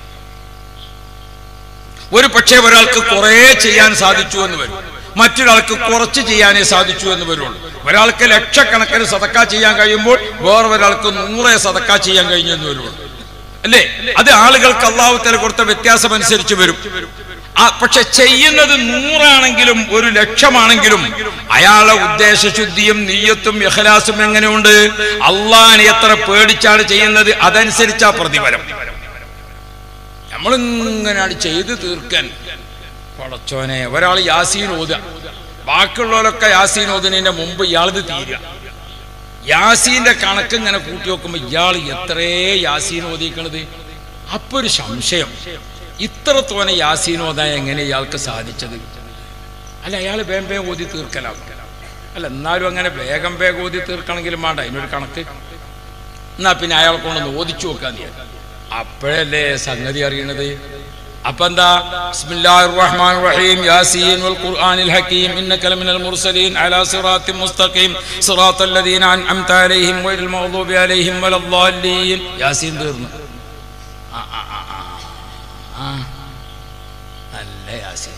ഒരു പക്ഷേ ഒരാൾക്ക് കുറെ ചെയ്യാൻ സാധിച്ചു എന്ന് വരും മറ്റൊരാൾക്ക് കുറച്ച് ചെയ്യാനേ സാധിച്ചു എന്ന് വരുള്ളൂ ഒരാൾക്ക് ലക്ഷക്കണക്കിന് സതക്ക ചെയ്യാൻ കഴിയുമ്പോൾ വേറെ ഒരാൾക്ക് നൂറെ സതക്ക ചെയ്യാൻ കഴിഞ്ഞു എന്ന് വരുള്ളൂ അല്ലേ അത് ആളുകൾക്ക് അള്ളാഹുത്തല കൊടുത്ത വ്യത്യാസം അനുസരിച്ച് വരും ആ പക്ഷെ ചെയ്യുന്നത് നൂറാണെങ്കിലും ഒരു ലക്ഷമാണെങ്കിലും അയാളുടെ ഉദ്ദേശശുദ്ധിയും നീയത്തും യഹലാസും എങ്ങനെയുണ്ട് അള്ളാഹിനെ എത്ര പേടിച്ചാണ് ചെയ്യുന്നത് അതനുസരിച്ചാ പ്രതിഫലം നമ്മളിങ്ങനെയാണ് ചെയ്ത് തീർക്കാൻ പടച്ചോനെ ഒരാൾ യാസീൻ ഓതുക ബാക്കിയുള്ളവരൊക്കെ യാസീൻ ഓതുന്നതിന്റെ മുമ്പ് ഇയാളത് തീരുക യാസീന്റെ കണക്ക് ഇങ്ങനെ കൂട്ടി നോക്കുമ്പോ ഇയാൾ എത്രേ യാസീൻ ഓതിക്കണത് അപ്പൊ ഒരു സംശയം ഇത്ര തോനെ യാസീൻ ഓതാൻ എങ്ങനെ ഇയാൾക്ക് സാധിച്ചത് അല്ല അയാൾ വേഗം വേഗം ഓതി തീർക്കലാവും അല്ല എന്നാലും അങ്ങനെ വേഗം വേഗം ഓതി തീർക്കണമെങ്കിലും വേണ്ട അതിനൊരു കണക്ക് എന്നാ പിന്നെ അയാളെ കൊണ്ടൊന്ന് ഓദിച്ചു നോക്കാൻ നീ അപ്പോഴല്ലേ സംഗതി അറിയണത് അപ്പൊ എന്താ ബിസ്മില്ലാഹിർ റഹ്മാനിർ റഹീം യാസീൻ വൽ ഖുർആനിൽ ഹകീം ഇന്നക ലമിനൽ മുർസലീൻ അലാ സിറാത്തിൻ മുസ്തഖീം സിറാത്തൽ ലദീന അൻഅംത അലൈഹിം ഗൈറിൽ മഗ്ദൂബി അലൈഹിം വലദ്ദാലീൻ യാസീൻ തീർന്നു ആ ആ ആ ആ. ആ നല്ല യാസീന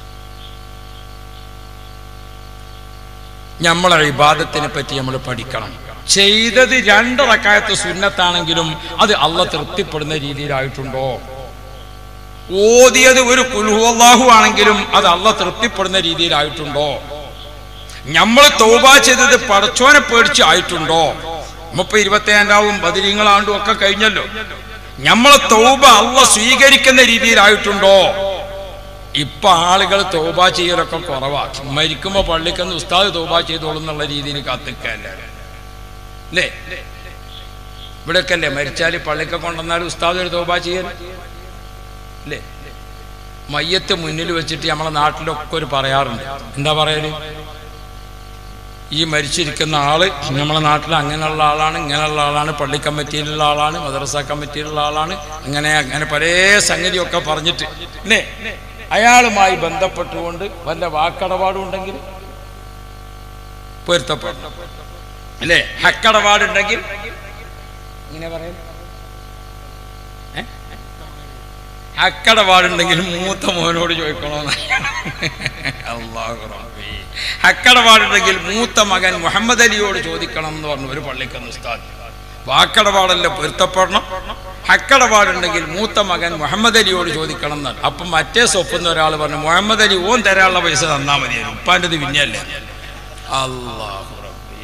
നമ്മളെ ഇബാദത്തിനെ പറ്റി നമ്മൾ പഠിക്കണം ചെയ്തത് രണ്ടിറക്കായത്ത് സുന്നത്താണെങ്കിലും അത് അള്ള തൃപ്തിപ്പെടുന്ന രീതിയിലായിട്ടുണ്ടോ ഓതിയത് ഒരു കുൽഹുവല്ലാഹു ആണെങ്കിലും അത് അള്ള തൃപ്തിപ്പെടുന്ന രീതിയിലായിട്ടുണ്ടോ നമ്മൾ തൗബ ചെയ്തത് പടച്ചോനെ പേടിച്ച് ആയിട്ടുണ്ടോ മുപ്പ ഇരുപത്തേഴാണ്ടാവും ബദിരിങ്ങളാണ്ടും ഒക്കെ കഴിഞ്ഞല്ലോ നമ്മളെ തൗബ അള്ള സ്വീകരിക്കുന്ന രീതിയിലായിട്ടുണ്ടോ ഇപ്പൊ ആളുകൾ തോബ ചെയ്യലൊക്കെ കുറവാ മരിക്കുമ്പോ പള്ളിക്കെന്ന് ഉസ്താദ് തോബ ചെയ്തോളും എന്നുള്ള രീതിയിൽ കാത്തിക്കല്ലേ അല്ലേ ഇവിടെയൊക്കെ അല്ലേ മരിച്ചാൽ പള്ളിക്കെ കൊണ്ടുവന്നാൽ ഉസ്താദ് ഒരു തോബ ചെയ്യൽ അല്ലേ മയ്യത്ത് മുന്നിൽ വെച്ചിട്ട് നമ്മളെ നാട്ടിലൊക്കെ ഒരു പറയാറുണ്ട് എന്താ പറയല് ഈ മരിച്ചിരിക്കുന്ന ആള് നമ്മളെ നാട്ടിൽ അങ്ങനെയുള്ള ആളാണ് ഇങ്ങനെയുള്ള ആളാണ് പള്ളി കമ്മിറ്റിയിലുള്ള ആളാണ് മദ്രസ കമ്മിറ്റിയിലുള്ള ആളാണ് അങ്ങനെ അങ്ങനെ പല സംഗതിയൊക്കെ പറഞ്ഞിട്ട് അല്ലേ അയാളുമായി ബന്ധപ്പെട്ടുകൊണ്ട് വല്ല വാക്കടപാടും ഉണ്ടെങ്കിൽ പൊരുത്തപ്പെടും അല്ലേ ഹക്കടപാടുണ്ടെങ്കിൽ ഇങ്ങനെ പറയും ഏ? ഹക്കടപാടുണ്ടെങ്കിൽ മൂത്ത മോനോട് ചോദിക്കണോന്ന് അള്ളാഹു റബ്ബി. ഹക്കടപാടുണ്ടെങ്കിൽ മൂത്ത മകൻ മുഹമ്മദ് അലിയോട് ചോദിക്കണം എന്ന് പറഞ്ഞു ഒരു പള്ളിക്കന്ന് ഉസ്താദ് വാക്കടപാടല്ല പൊരുത്തപ്പെടണം ഹക്കടപാടുണ്ടെങ്കിൽ മൂത്ത മകൻ മുഹമ്മദ് അലിയോട് ചോദിക്കണം എന്നാണ് അപ്പം മറ്റേ സ്വപ്ന ഒരാൾ പറഞ്ഞു മുഹമ്മദ് അലി ഓൻ തരാനുള്ള പൈസ തന്നാ മതിയായിരുന്നു ഉപ്പാൻ്റെത് പിന്നെയല്ലേ അള്ളാഹു റബ്ബി.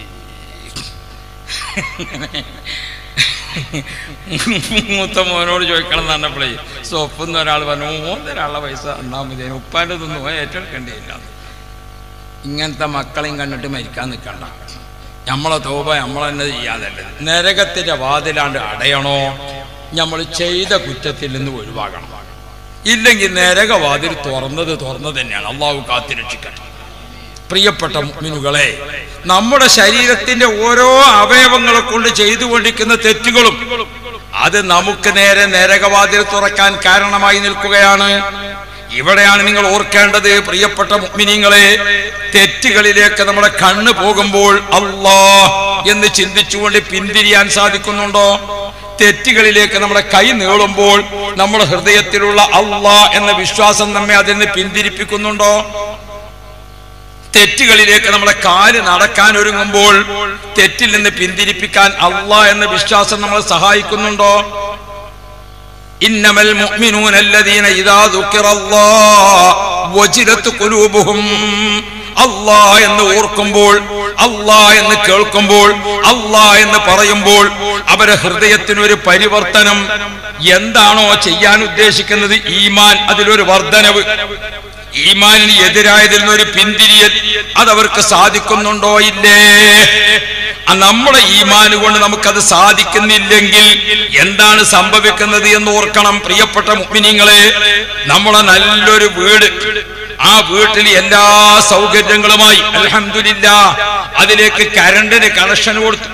മൂത്ത മോനോട് ചോദിക്കണം എന്ന് പറഞ്ഞപ്പോഴേ സ്വപ്ന ഒരാൾ പറഞ്ഞു ഓൻ തരാനുള്ള പൈസ തന്നാ മതിയായിരുന്നു ഉപ്പാൻ്റെ ഒന്നും ഓൻ ഏറ്റെടുക്കേണ്ടിയില്ല ഇങ്ങനത്തെ മക്കളെയും കണ്ടിട്ട് മരിക്കാൻ നിൽക്കണ്ട നമ്മളെ തോപ നമ്മൾ തന്നെ ചെയ്യാതല്ലേ നരകത്തിന്റെ വാതിലാണ്ട് അടയണോ നമ്മൾ ചെയ്ത കുറ്റത്തിൽ നിന്ന് ഒഴിവാകണം ഇല്ലെങ്കിൽ നരകവാതിൽ തുറന്നത് തുറന്നത് തന്നെയാണ് അള്ളാഹു കാത്തിരക്ഷിക്കട്ടെ പ്രിയപ്പെട്ട മുഅ്മിനുകളെ നമ്മുടെ ശരീരത്തിന്റെ ഓരോ അവയവങ്ങളെ കൊണ്ട് ചെയ്തുകൊണ്ടിരിക്കുന്ന തെറ്റുകളും അത് നമുക്ക് നേരെ നരകവാതിൽ തുറക്കാൻ കാരണമായി നിൽക്കുകയാണ് ഇവിടെയാണ് നിങ്ങൾ ഓർക്കേണ്ടത് പ്രിയപ്പെട്ട മുഅ്മിനീങ്ങളെ തെറ്റുകളിലേക്ക് നമ്മുടെ കണ്ണ് പോകുമ്പോൾ അല്ലാ എന്ന് ചിന്തിച്ചുകൊണ്ട് പിന്തിരിയാൻ സാധിക്കുന്നുണ്ടോ തെറ്റുകളിലേക്ക് നമ്മുടെ കൈ നീളുമ്പോൾ നമ്മുടെ ഹൃദയത്തിലുള്ള അല്ലാ എന്ന വിശ്വാസം നമ്മെ അതിൽ നിന്ന് പിന്തിരിപ്പിക്കുന്നുണ്ടോ തെറ്റുകളിലേക്ക് നമ്മുടെ കാല് നടക്കാൻ ഒരുങ്ങുമ്പോൾ തെറ്റിൽ നിന്ന് പിന്തിരിപ്പിക്കാൻ അള്ളാ എന്ന വിശ്വാസം നമ്മളെ സഹായിക്കുന്നുണ്ടോ ഇന്നമൽ മുഅ്മിനൂന അല്ലദീന ഇദാ ദുക്കിറല്ലാഹ് വജിലത്ത് ഖുലൂബുഹും അല്ലാ എന്ന് ഓർക്കുമ്പോൾ അല്ലാ എന്ന് കേൾക്കുമ്പോൾ അല്ലാ എന്ന് പറയുമ്പോൾ അവരെ ഹൃദയത്തിനൊരു പരിവർത്തനം എന്താണോ ചെയ്യാൻ ഉദ്ദേശിക്കുന്നത് ഈമാൻ അതിലൊരു വർധനവ് ഈമാനിന് എതിരായതിൽ നിന്നൊരു പിന്തിരിയൽ അതവർക്ക് സാധിക്കുന്നുണ്ടോ ഇല്ലേ ആ നമ്മുടെ ഈമാന് കൊണ്ട് നമുക്കത് സാധിക്കുന്നില്ലെങ്കിൽ എന്താണ് സംഭവിക്കുന്നത് എന്ന് ഓർക്കണം പ്രിയപ്പെട്ട മുഗ്മിനിങ്ങളെ നമ്മളെ നല്ലൊരു വീട് ആ വീട്ടിൽ എല്ലാ സൗകര്യങ്ങളുമായി അൽഹംദുലില്ല അതിലേക്ക് കരണ്ടിന് കണക്ഷൻ കൊടുത്തു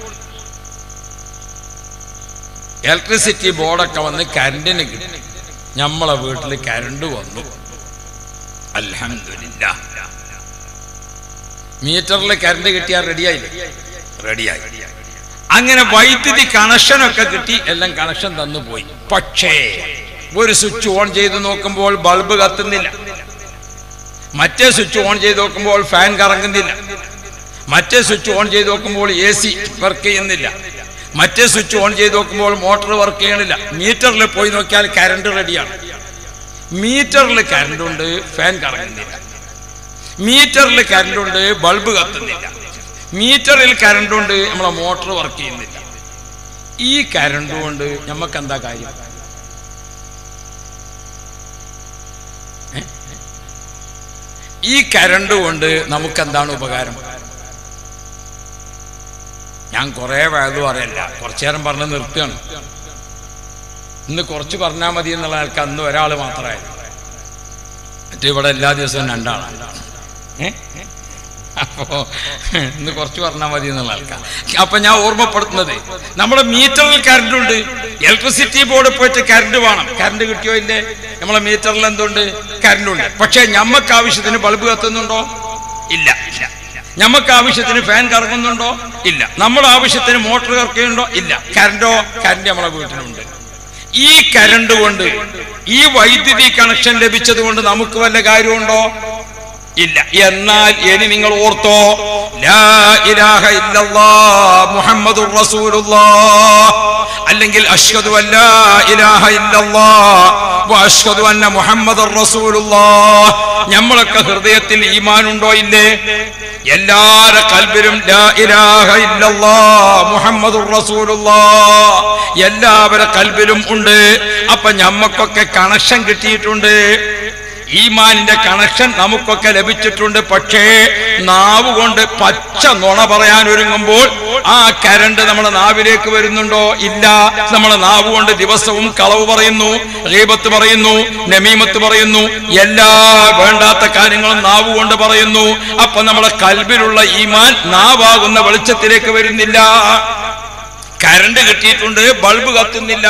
ഇലക്ട്രിസിറ്റി ബോർഡൊക്കെ വന്ന് കരണ്ടിന് കിട്ടി നമ്മളെ വീട്ടിൽ കരണ്ട് വന്നു അൽഹംദുലില്ല മീറ്ററിൽ കരണ്ട് കിട്ടിയാൽ റെഡിയായി റെഡിയായി അങ്ങനെ വൈദ്യുതി കണക്ഷനൊക്കെ കിട്ടി എല്ലാം കണക്ഷൻ തന്നു പോയി പക്ഷേ ഒരു സ്വിച്ച് ഓൺ ചെയ്ത് നോക്കുമ്പോൾ ബൾബ് കത്തുന്നില്ല മറ്റേ സ്വിച്ച് ഓൺ ചെയ്ത് നോക്കുമ്പോൾ ഫാൻ കറങ്ങുന്നില്ല മറ്റേ സ്വിച്ച് ഓൺ ചെയ്ത് നോക്കുമ്പോൾ എ സി വർക്ക് ചെയ്യുന്നില്ല മറ്റേ സ്വിച്ച് ഓൺ ചെയ്ത് നോക്കുമ്പോൾ മോട്ടോർ വർക്ക് ചെയ്യണില്ല മീറ്ററിൽ പോയി നോക്കിയാൽ കറണ്ട് റെഡിയാണ് മീറ്ററിൽ കറണ്ട് ഉണ്ട് ഫാൻ കറങ്ങുന്നില്ല മീറ്ററിൽ കറണ്ട് ഉണ്ട് ബൾബ് കത്തുന്നില്ല മീറ്ററിൽ കറണ്ട് ഉണ്ട് നമ്മളെ മോട്ടോർ വർക്ക് ചെയ്യുന്നില്ല ഈ കറണ്ട് കൊണ്ട് നമുക്ക് എന്താ കാര്യം ഏ? ഈ കരണ്ട് കൊണ്ട് നമുക്ക് എന്താണ് ഉപകാരം ഞാൻ കുറെ വയത് പറയല്ല കുറച്ചു നേരം പറഞ്ഞ് നിർത്തുകയാണ് ഇന്ന് കുറച്ച് പറഞ്ഞാൽ മതി എന്നുള്ള ആൾക്ക് അന്ന് ഒരാൾ മാത്രമായി മറ്റേ ഇവിടെ എല്ലാ ദിവസവും രണ്ടാളാണ് ഏ? അപ്പോ ഇന്ന് കുറച്ച് പറഞ്ഞാൽ മതി എന്നുള്ള ആൾക്കാർ അപ്പൊ ഞാൻ ഓർമ്മപ്പെടുത്തുന്നത് നമ്മുടെ മീറ്ററിൽ കറണ്ട് ഉണ്ട് ഇലക്ട്രിസിറ്റി ബോർഡ് പോയിട്ട് കറണ്ട് വേണം കറണ്ട് കിട്ടിയോ ഇല്ലേ നമ്മളെ മീറ്ററിൽ എന്തുണ്ട് കറണ്ട് ഉണ്ട് പക്ഷെ ഞമ്മക്ക് ആവശ്യത്തിന് ബൾബ് കത്തുന്നുണ്ടോ ഇല്ല ഇല്ല ഞമ്മക്ക് ആവശ്യത്തിന് ഫാൻ കറങ്ങുന്നുണ്ടോ ഇല്ല നമ്മുടെ ആവശ്യത്തിന് മോട്ടോർ കറക്കുന്നുണ്ടോ ഇല്ല കറണ്ടോ കറണ്ട് നമ്മളെ വീട്ടിലുണ്ട് ഈ കരണ്ട് കൊണ്ട് ഈ വൈദ്യുതി കണക്ഷൻ ലഭിച്ചത് കൊണ്ട് നമുക്ക് വല്ല കാര്യമുണ്ടോ ഇല്ല എന്നാൽ ഇനി നിങ്ങൾ ഓർത്തോ ലാ ഇലാഹ ഇല്ലല്ലാഹ് മുഹമ്മദുർ റസൂലുള്ളാഹ് അല്ലെങ്കിൽ അഷ്ഹദു അല്ലാ ഇലാഹ ഇല്ലല്ലാഹ് വ അഷ്ഹദു അന്ന മുഹമ്മദുർ റസൂലുള്ളാഹ് നമ്മളൊക്കെ ഹൃദയത്തിൽ ഈമാനുണ്ടോ ഇല്ലേ എല്ലാരെ കൽബിലും ലാ ഇലാഹ ഇല്ലല്ലാഹ് മുഹമ്മദുർ റസൂലുള്ളാഹ് എല്ലാവരുടെ കൽബിലും ഉണ്ട് അപ്പൊ ഞമ്മക്കൊക്കെ കണക്ഷൻ കിട്ടിയിട്ടുണ്ട് ഈമാനിന്റെ കണക്ഷൻ നമുക്കൊക്കെ ലഭിച്ചിട്ടുണ്ട് പക്ഷേ നാവ് കൊണ്ട് പച്ച നുണ പറയാൻ ഒരുങ്ങുമ്പോൾ ആ കരണ്ട് നമ്മുടെ നാവിലേക്ക് വരുന്നുണ്ടോ ഇല്ല നമ്മുടെ നാവ് കൊണ്ട് ദിവസവും കളവ് പറയുന്നു റീബത്ത് പറയുന്നു നമീമത്ത് പറയുന്നു എല്ലാ വേണ്ടാത്ത കാര്യങ്ങളും നാവ് കൊണ്ട് പറയുന്നു അപ്പൊ നമ്മുടെ കൽബിലുള്ള ഈമാൻ നാവാകുന്ന വെളിച്ചത്തിലേക്ക് വരുന്നില്ല കരണ്ട് കിട്ടിയിട്ടുണ്ട് ബൾബ് കത്തുന്നില്ല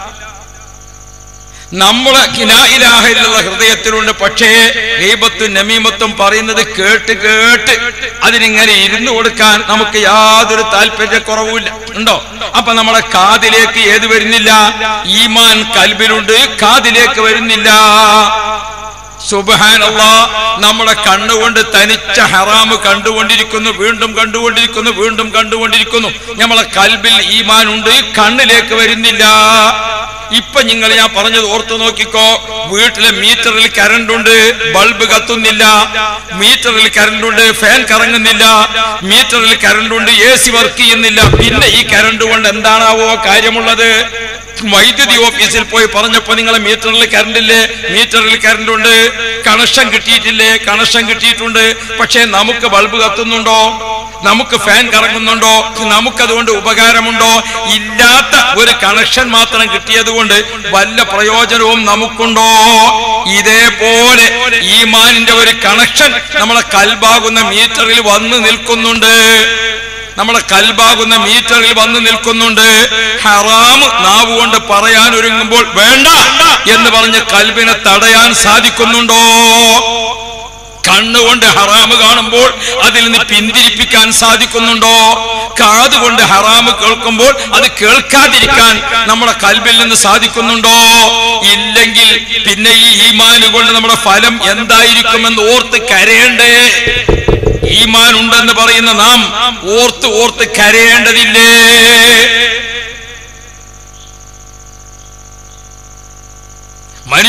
നമ്മളെ കിനായിലാഹിലുള്ള ഹൃദയത്തിലുണ്ട് പക്ഷേ ഗീബത്തും നമീമത്തും പറയുന്നത് കേട്ട് കേട്ട് അതിനിങ്ങനെ ഇരുന്നു കൊടുക്കാൻ നമുക്ക് യാതൊരു താല്പര്യക്കുറവുമില്ല ഉണ്ടോ അപ്പൊ നമ്മളെ കാതിലേക്ക് ഏത് വരുന്നില്ല ഈമാൻ കൽബിലുണ്ട് കാതിലേക്ക് വരുന്നില്ല സുബഹാനല്ല നമ്മുടെ കണ്ണുകൊണ്ട് തനിച്ച ഹറാമ് കണ്ടുകൊണ്ടിരിക്കുന്നു വീണ്ടും കണ്ടുകൊണ്ടിരിക്കുന്നു വീണ്ടും കണ്ടുകൊണ്ടിരിക്കുന്നു നമ്മളെ കൽബിൽ ഈമാൻ ഉണ്ട് കണ്ണിലേക്ക് വരുന്നില്ല ഇപ്പൊ നിങ്ങൾ ഞാൻ പറഞ്ഞത് ഓർത്തു നോക്കിക്കോ വീട്ടിലെ മീറ്ററിൽ കറണ്ട് ഉണ്ട് ബൾബ് കത്തുന്നില്ല മീറ്ററിൽ കറണ്ട് ഉണ്ട് ഫാൻ കറങ്ങുന്നില്ല മീറ്ററിൽ കറണ്ട് ഉണ്ട് എ സി വർക്ക് ചെയ്യുന്നില്ല പിന്നെ ഈ കറണ്ട് കൊണ്ട് എന്താണാവോ കാര്യമുള്ളത് വൈദ്യുതി ഓഫീസിൽ പോയി പറഞ്ഞപ്പോ നിങ്ങളെ മീറ്ററിൽ കറണ്ട് ഇല്ലേ മീറ്ററിൽ കറണ്ട് ഉണ്ട് കണക്ഷൻ കിട്ടിയിട്ടില്ലേ കണക്ഷൻ കിട്ടിയിട്ടുണ്ട് പക്ഷേ നമുക്ക് ബൾബ് കത്തുന്നുണ്ടോ നമുക്ക് ഫാൻ കറങ്ങുന്നുണ്ടോ നമുക്കതുകൊണ്ട് ഉപകാരമുണ്ടോ ഇല്ലാത്ത ഒരു കണക്ഷൻ മാത്രം കിട്ടിയത് കൊണ്ട് വല്ല പ്രയോജനവും നമുക്കുണ്ടോ ഇതേപോലെ ഈമാനിന്റെ ഒരു കണക്ഷൻ നമ്മളെ കൽബാകുന്ന മീറ്ററിൽ വന്ന് നിൽക്കുന്നുണ്ട് നമ്മളെ കൽബാകുന്ന മീറ്ററിൽ വന്ന് നിൽക്കുന്നുണ്ട് ഹറാമ് നാവ് കൊണ്ട് പറയാൻ ഒരുങ്ങുമ്പോൾ വേണ്ട എന്ന് പറഞ്ഞ് കൽബിനെ തടയാൻ സാധിക്കുന്നുണ്ടോ കണ്ണുകൊണ്ട് ഹറാമ് കാണുമ്പോൾ അതിൽ നിന്ന് പിന്തിരിപ്പിക്കാൻ സാധിക്കുന്നുണ്ടോ കാതുകൊണ്ട് ഹറാമ് കേൾക്കുമ്പോൾ അത് കേൾക്കാതിരിക്കാൻ നമ്മുടെ കൽബിൽ നിന്ന് സാധിക്കുന്നുണ്ടോ ഇല്ലെങ്കിൽ പിന്നെ ഈ ഈമാന് കൊണ്ട് നമ്മുടെ ഫലം എന്തായിരിക്കുമെന്ന് ഓർത്ത് കരയണ്ടേ ഈമാൻ ഉണ്ടെന്ന് പറയുന്ന നാം ഓർത്ത് ഓർത്ത് കരയേണ്ടതില്ലേ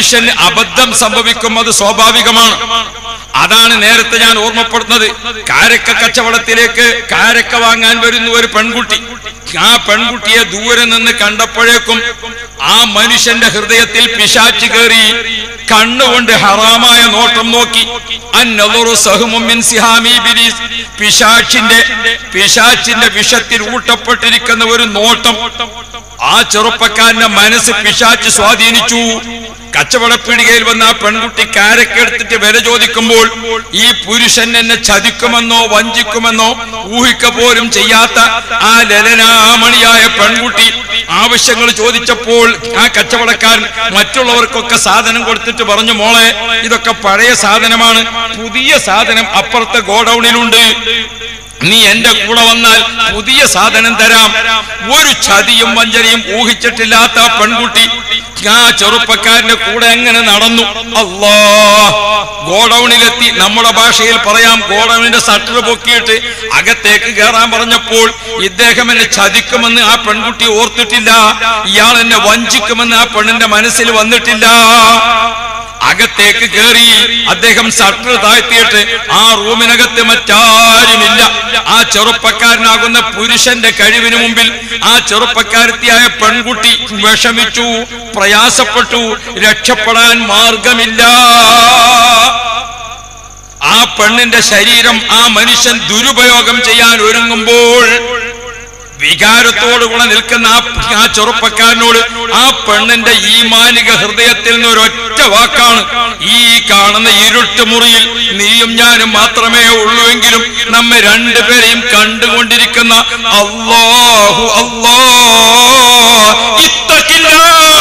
മനുഷ്യന് അബദ്ധം സംഭവിക്കും അത് സ്വാഭാവികമാണ് അതാണ് നേരത്തെ ഞാൻ ഓർമ്മപ്പെടുന്നത് കാരക്ക കച്ചവടത്തിലേക്ക് കാരക്ക വാങ്ങാൻ വരുന്ന ഒരു പെൺകുട്ടി ആ പെൺകുട്ടിയെ ദൂരെ നിന്ന് കണ്ടപ്പോഴേക്കും ആ മനുഷ്യന്റെ ഹൃദയത്തിൽ പിശാച്ച് കയറി കണ്ണുകൊണ്ട് ഹറാമായ നോട്ടം നോക്കി അന്നദുറു സഹ്മും മിൻ സിഹാമി ഇബ്ലീസ്. പിശാച്ചിന്റെ പിശാച്ചിന്റെ വിഷത്തിൽ ഊട്ടപ്പെട്ടിരിക്കുന്ന ഒരു നോട്ടം ആ ചെറുപ്പക്കാരന്റെ മനസ്സ് പിശാച്ച് സ്വാധീനിച്ചു കച്ചവടപ്പീടികയിൽ വന്ന ആ പെൺകുട്ടി കാരക്കെടുത്തിട്ട് വില ചോദിക്കുമ്പോൾ ഈ പുരുഷൻ എന്നെ ചതിക്കുമെന്നോ വഞ്ചിക്കുമെന്നോ ഊഹിക്ക പോലും ചെയ്യാത്ത ആ ലലനാമണിയായ പെൺകുട്ടി ആവശ്യങ്ങൾ ചോദിച്ചപ്പോൾ ആ കച്ചവടക്കാരൻ മറ്റുള്ളവർക്കൊക്കെ സാധനം കൊടുത്തിട്ട് പറഞ്ഞു മോളെ ഇതൊക്കെ പഴയ സാധനമാണ് പുതിയ സാധനം അപ്പുറത്തെ ഗോഡൌണിലുണ്ട് നീ എന്റെ കൂടെ വന്നാൽ പുതിയ സാധനം തരാം ഒരു ചതിയും വഞ്ചനയും ഊഹിച്ചിട്ടില്ലാത്ത ആ പെൺകുട്ടി ആ ചെറുപ്പക്കാരന്റെ കൂടെ എങ്ങനെ നടന്നു അല്ലാ ഗോഡൌണിലെത്തി നമ്മുടെ ഭാഷയിൽ പറയാം ഗോഡൌണിന്റെ സട്ടർ പൊക്കിയിട്ട് അകത്തേക്ക് കയറാൻ പറഞ്ഞപ്പോൾ ഇദ്ദേഹം എന്നെ ചതിക്കുമെന്ന് ആ പെൺകുട്ടി ഓർത്തിട്ടില്ല ഇയാൾ എന്നെ വഞ്ചിക്കുമെന്ന് ആ പെണ്ണിന്റെ മനസ്സിൽ വന്നിട്ടില്ല അകത്തേക്ക് കയറി അദ്ദേഹം ഷട്ടർ താഴ്ത്തിയിട്ട് ആ റൂമിനകത്ത് മറ്റാരുമില്ല ആ ചെറുപ്പക്കാരനാകുന്ന പുരുഷന്റെ കഴിവിന് മുമ്പിൽ ആ ചെറുപ്പക്കാരത്തിയായ പെൺകുട്ടി വിഷമിച്ചു പ്രയാസപ്പെട്ടു രക്ഷപ്പെടാൻ മാർഗമില്ല ആ പെണ്ണിന്റെ ശരീരം ആ മനുഷ്യൻ ദുരുപയോഗം ചെയ്യാൻ ഒരുങ്ങുമ്പോൾ വികാരത്തോടുകൂടെ നിൽക്കുന്ന ആ ആ ചെറുപ്പക്കാരനോട് ആ പെണ്ണിന്റെ ഈ മാനിക ഹൃദയത്തിൽ നിന്ന് ഒരൊറ്റ വാക്കാണ് ഈ കാണുന്ന ഇരുട്ട് മുറിയിൽ നീയും ഞാനും മാത്രമേ ഉള്ളൂ എങ്കിലും നമ്മെ രണ്ടുപേരെയും കണ്ടുകൊണ്ടിരിക്കുന്ന അല്ലാഹു അല്ലാ ഇത്തക്കില്ല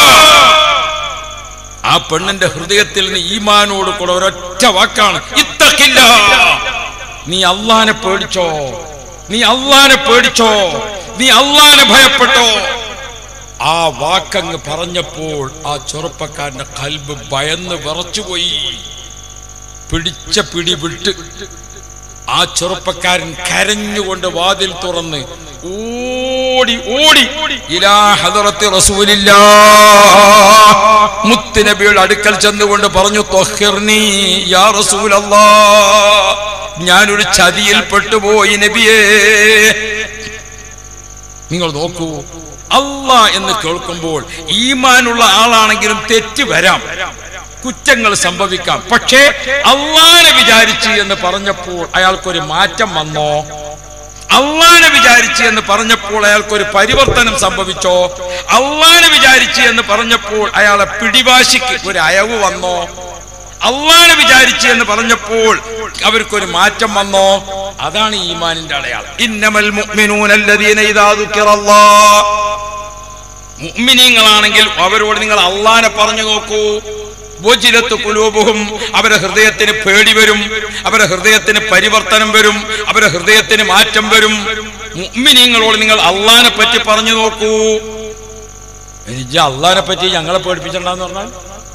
ആ പെണ്ണിന്റെ ഹൃദയത്തിൽ നിന്ന് ഈമാനോട് കൂടെ ഒരൊറ്റ വാക്കാണ് ഇത്തക്കില്ല നീ അള്ളാനെ പേടിച്ചോ നീ അള്ളാനെ പേടിച്ചോ നീ അള്ളാനെ ഭയപ്പെട്ടോ ആ വാക്കങ്ങ് പറഞ്ഞപ്പോൾ ആ ചെറുപ്പക്കാരന്റെ കൽബ് ഭയന്ന് വിറച്ചുപോയി പിടിച്ച പിടി വിട്ട് ആ ചെറുപ്പക്കാരൻ കരഞ്ഞുകൊണ്ട് വാതിൽ തുറന്ന് ഓടി ഓടി ഇലാ ഹദറത്തി റസൂലില്ലാ മുത്തുനബിയുടെ അടുക്കൽ ചെന്നുകൊണ്ട് പറഞ്ഞു ത്വഹിർനീ യാ റസൂലല്ലാ ഞാനൊരു ചതിയിൽ പെട്ടുപോയി നബിയേ നിങ്ങൾ നോക്കൂ അല്ലാ എന്ന് കേൾക്കുമ്പോൾ ഈമാനുള്ള ആളാണെങ്കിലും തെറ്റ് വരാം കുറ്റങ്ങൾ സംഭവിക്കാം പക്ഷേ അള്ളാനെ വിചാരിച്ച് എന്ന് പറഞ്ഞപ്പോൾ അയാൾക്കൊരു മാറ്റം വന്നോ അള്ളാനെ വിചാരിച്ച് എന്ന് പറഞ്ഞപ്പോൾ അയാൾക്കൊരു പരിവർത്തനം സംഭവിച്ചോ അള്ളാനെ വിചാരിച്ച് എന്ന് പറഞ്ഞപ്പോൾ അയാളെ പിടിവാശിക്ക് ഒരു അയവ് വന്നോ അള്ളാനെ വിചാരിച്ച് എന്ന് പറഞ്ഞപ്പോൾ അവർക്കൊരു മാറ്റം വന്നോ അതാണ് ഈമാനിന്റെ അടയാളം ഇന്നമൽ മുഅ്മിനൂനല്ലദീന ഇദാ ദുക്കിറല്ലാഹ് മുഅ്മിനീങ്ങളാണെങ്കിൽ അവരോട് നിങ്ങൾ അള്ളാനെ പറഞ്ഞു നോക്കൂ വജിലത്ത് കുലൂബുഹും അവരുടെ ഹൃദയത്തിന് പേടി വരും അവരുടെ ഹൃദയത്തിന് പരിവർത്തനം വരും അവരുടെ ഹൃദയത്തിന് മാറ്റം വരും മുഅ്മിനീങ്ങളോട് നിങ്ങൾ അള്ളാനെ പറ്റി പറഞ്ഞു നോക്കൂ എനിക്ക് അള്ളാനെ പറ്റി ഞങ്ങളെ പേടിപ്പിച്ചിട്ടുണ്ടെന്ന് പറഞ്ഞാൽ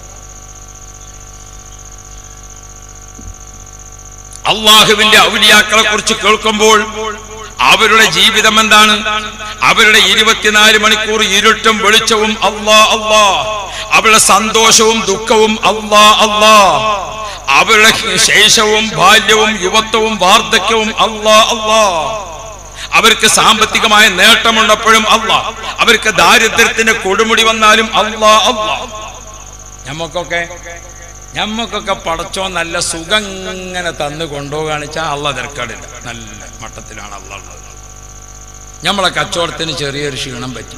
അള്ളാഹുവിന്റെ ഔലിയാക്കളെ കുറിച്ച് കേൾക്കുമ്പോൾ അവരുടെ ജീവിതം എന്താണ് അവരുടെ ഇരുപത്തിനാല് മണിക്കൂർ ഇരുട്ടും വെളിച്ചവും അള്ളാ അള്ളാ അവരുടെ സന്തോഷവും ദുഃഖവും അള്ളാ അള്ളാ അവരുടെ ശേഷവും ബാല്യവും യുവത്വവും വാർദ്ധക്യവും അള്ളാ അള്ളാ അവർക്ക് സാമ്പത്തികമായ നേട്ടമുള്ളപ്പോഴും അല്ല അവർക്ക് ദാരിദ്ര്യത്തിന്റെ കൊടുമുടി വന്നാലും അള്ളാ അള്ളാ നമുക്കൊക്കെ ഞമ്മക്കൊക്കെ പടച്ചോ നല്ല സുഖം ഇങ്ങനെ തന്നു കൊണ്ടുപോകുകയാണ് വെച്ചാൽ അള്ള തിരക്കാടില്ല നല്ല മട്ടത്തിലാണ് അള്ള ഉള്ളത് നമ്മളെ കച്ചവടത്തിന് ചെറിയൊരു ക്ഷീണം പറ്റി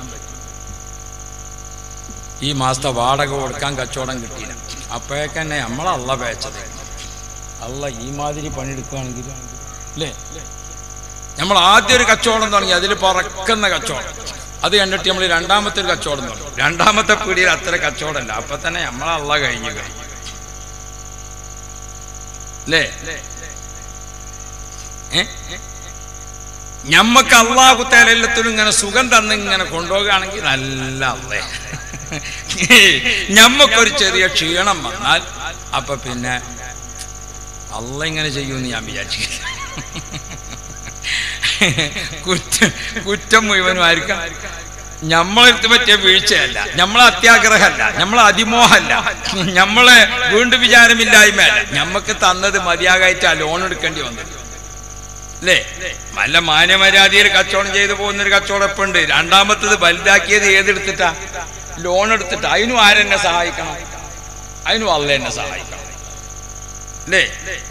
ഈ മാസത്തെ വാടക കൊടുക്കാൻ കച്ചവടം കിട്ടിയില്ല അപ്പോഴേക്ക് തന്നെ നമ്മളല്ല പേച്ചത് അല്ല ഈ മാതിരി പണിയെടുക്കുകയാണെങ്കിൽ അല്ലേ നമ്മൾ ആദ്യം ഒരു കച്ചവടം തുടങ്ങി അതിൽ പറക്കുന്ന കച്ചവടം അത് കണ്ടിട്ട് നമ്മൾ രണ്ടാമത്തെ ഒരു കച്ചവടം തുടങ്ങി രണ്ടാമത്തെ പീടിയിൽ അത്ര കച്ചവടമല്ല അപ്പൊ തന്നെ നമ്മളല്ല കഴിഞ്ഞു കഴിഞ്ഞു അല്ലേ ഏ? ഞമ്മക്ക് അള്ളാഹു തേലെല്ലത്തിനും ഇങ്ങനെ സുഖം തന്ന് ഇങ്ങനെ കൊണ്ടുപോകുകയാണെങ്കിൽ നല്ല അള്ളേ ഞമ്മക്കൊരു ചെറിയ ക്ഷീണം വന്നാൽ അപ്പൊ പിന്നെ അള്ള ഇങ്ങനെ ചെയ്യുമെന്ന് ഞാൻ വിചാരിച്ചില്ല കുറ്റം കുറ്റം മുഴുവനും ആയിരിക്കാം നമ്മളെടുത്ത് പറ്റിയ വീഴ്ചയല്ല നമ്മളെ അത്യാഗ്രഹമല്ല നമ്മളെ അതിമോഹമല്ല നമ്മളെ വീണ്ടും വിചാരമില്ലായ്മയല്ല ഞമ്മക്ക് തന്നത് മതിയാകായിട്ടാ ലോൺ എടുക്കേണ്ടി വന്നത് അല്ലേ നല്ല മാന്യമര്യാദയിൽ കച്ചവടം ചെയ്തു പോകുന്നൊരു കച്ചവടം ഇപ്പം ഉണ്ട് രണ്ടാമത്തത് വലുതാക്കിയത് ഏതെടുത്തിട്ടാ ലോൺ എടുത്തിട്ട് അതിനും ആരെന്നെ സഹായിക്കണം അതിനും അല്ല എന്നെ സഹായിക്കണം അല്ലേ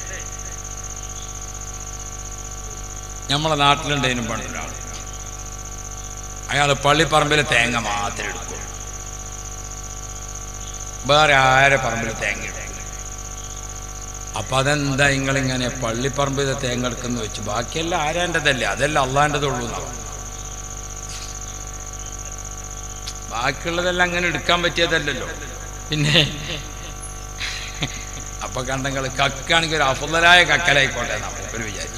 നമ്മളെ നാട്ടിലുണ്ടതിനും പണ്ടൊരാൾ അയാൾ പള്ളിപ്പറമ്പിലെ തേങ്ങ മാത്രം എടുക്കും വേറെ ആരെ പറമ്പിൽ തേങ്ങ എടുക്കും അപ്പൊ അതെന്താ നിങ്ങളിങ്ങനെ പള്ളിപ്പറമ്പിലെ തേങ്ങ എടുക്കുന്ന വെച്ച് ബാക്കിയെല്ലാം ആരാൻ്റെതല്ലേ അതെല്ലാം അള്ളാൻ്റെതുള്ളൂ എന്നാ ബാക്കിയുള്ളതെല്ലാം അങ്ങനെ എടുക്കാൻ പറ്റിയതല്ലല്ലോ പിന്നെ അപ്പൊ കണ്ടങ്ങൾ കക്കാണെങ്കിൽ ഒരു അഫുതലായ കക്കലായിക്കോട്ടെ നമ്മൾ വിചാരിച്ചു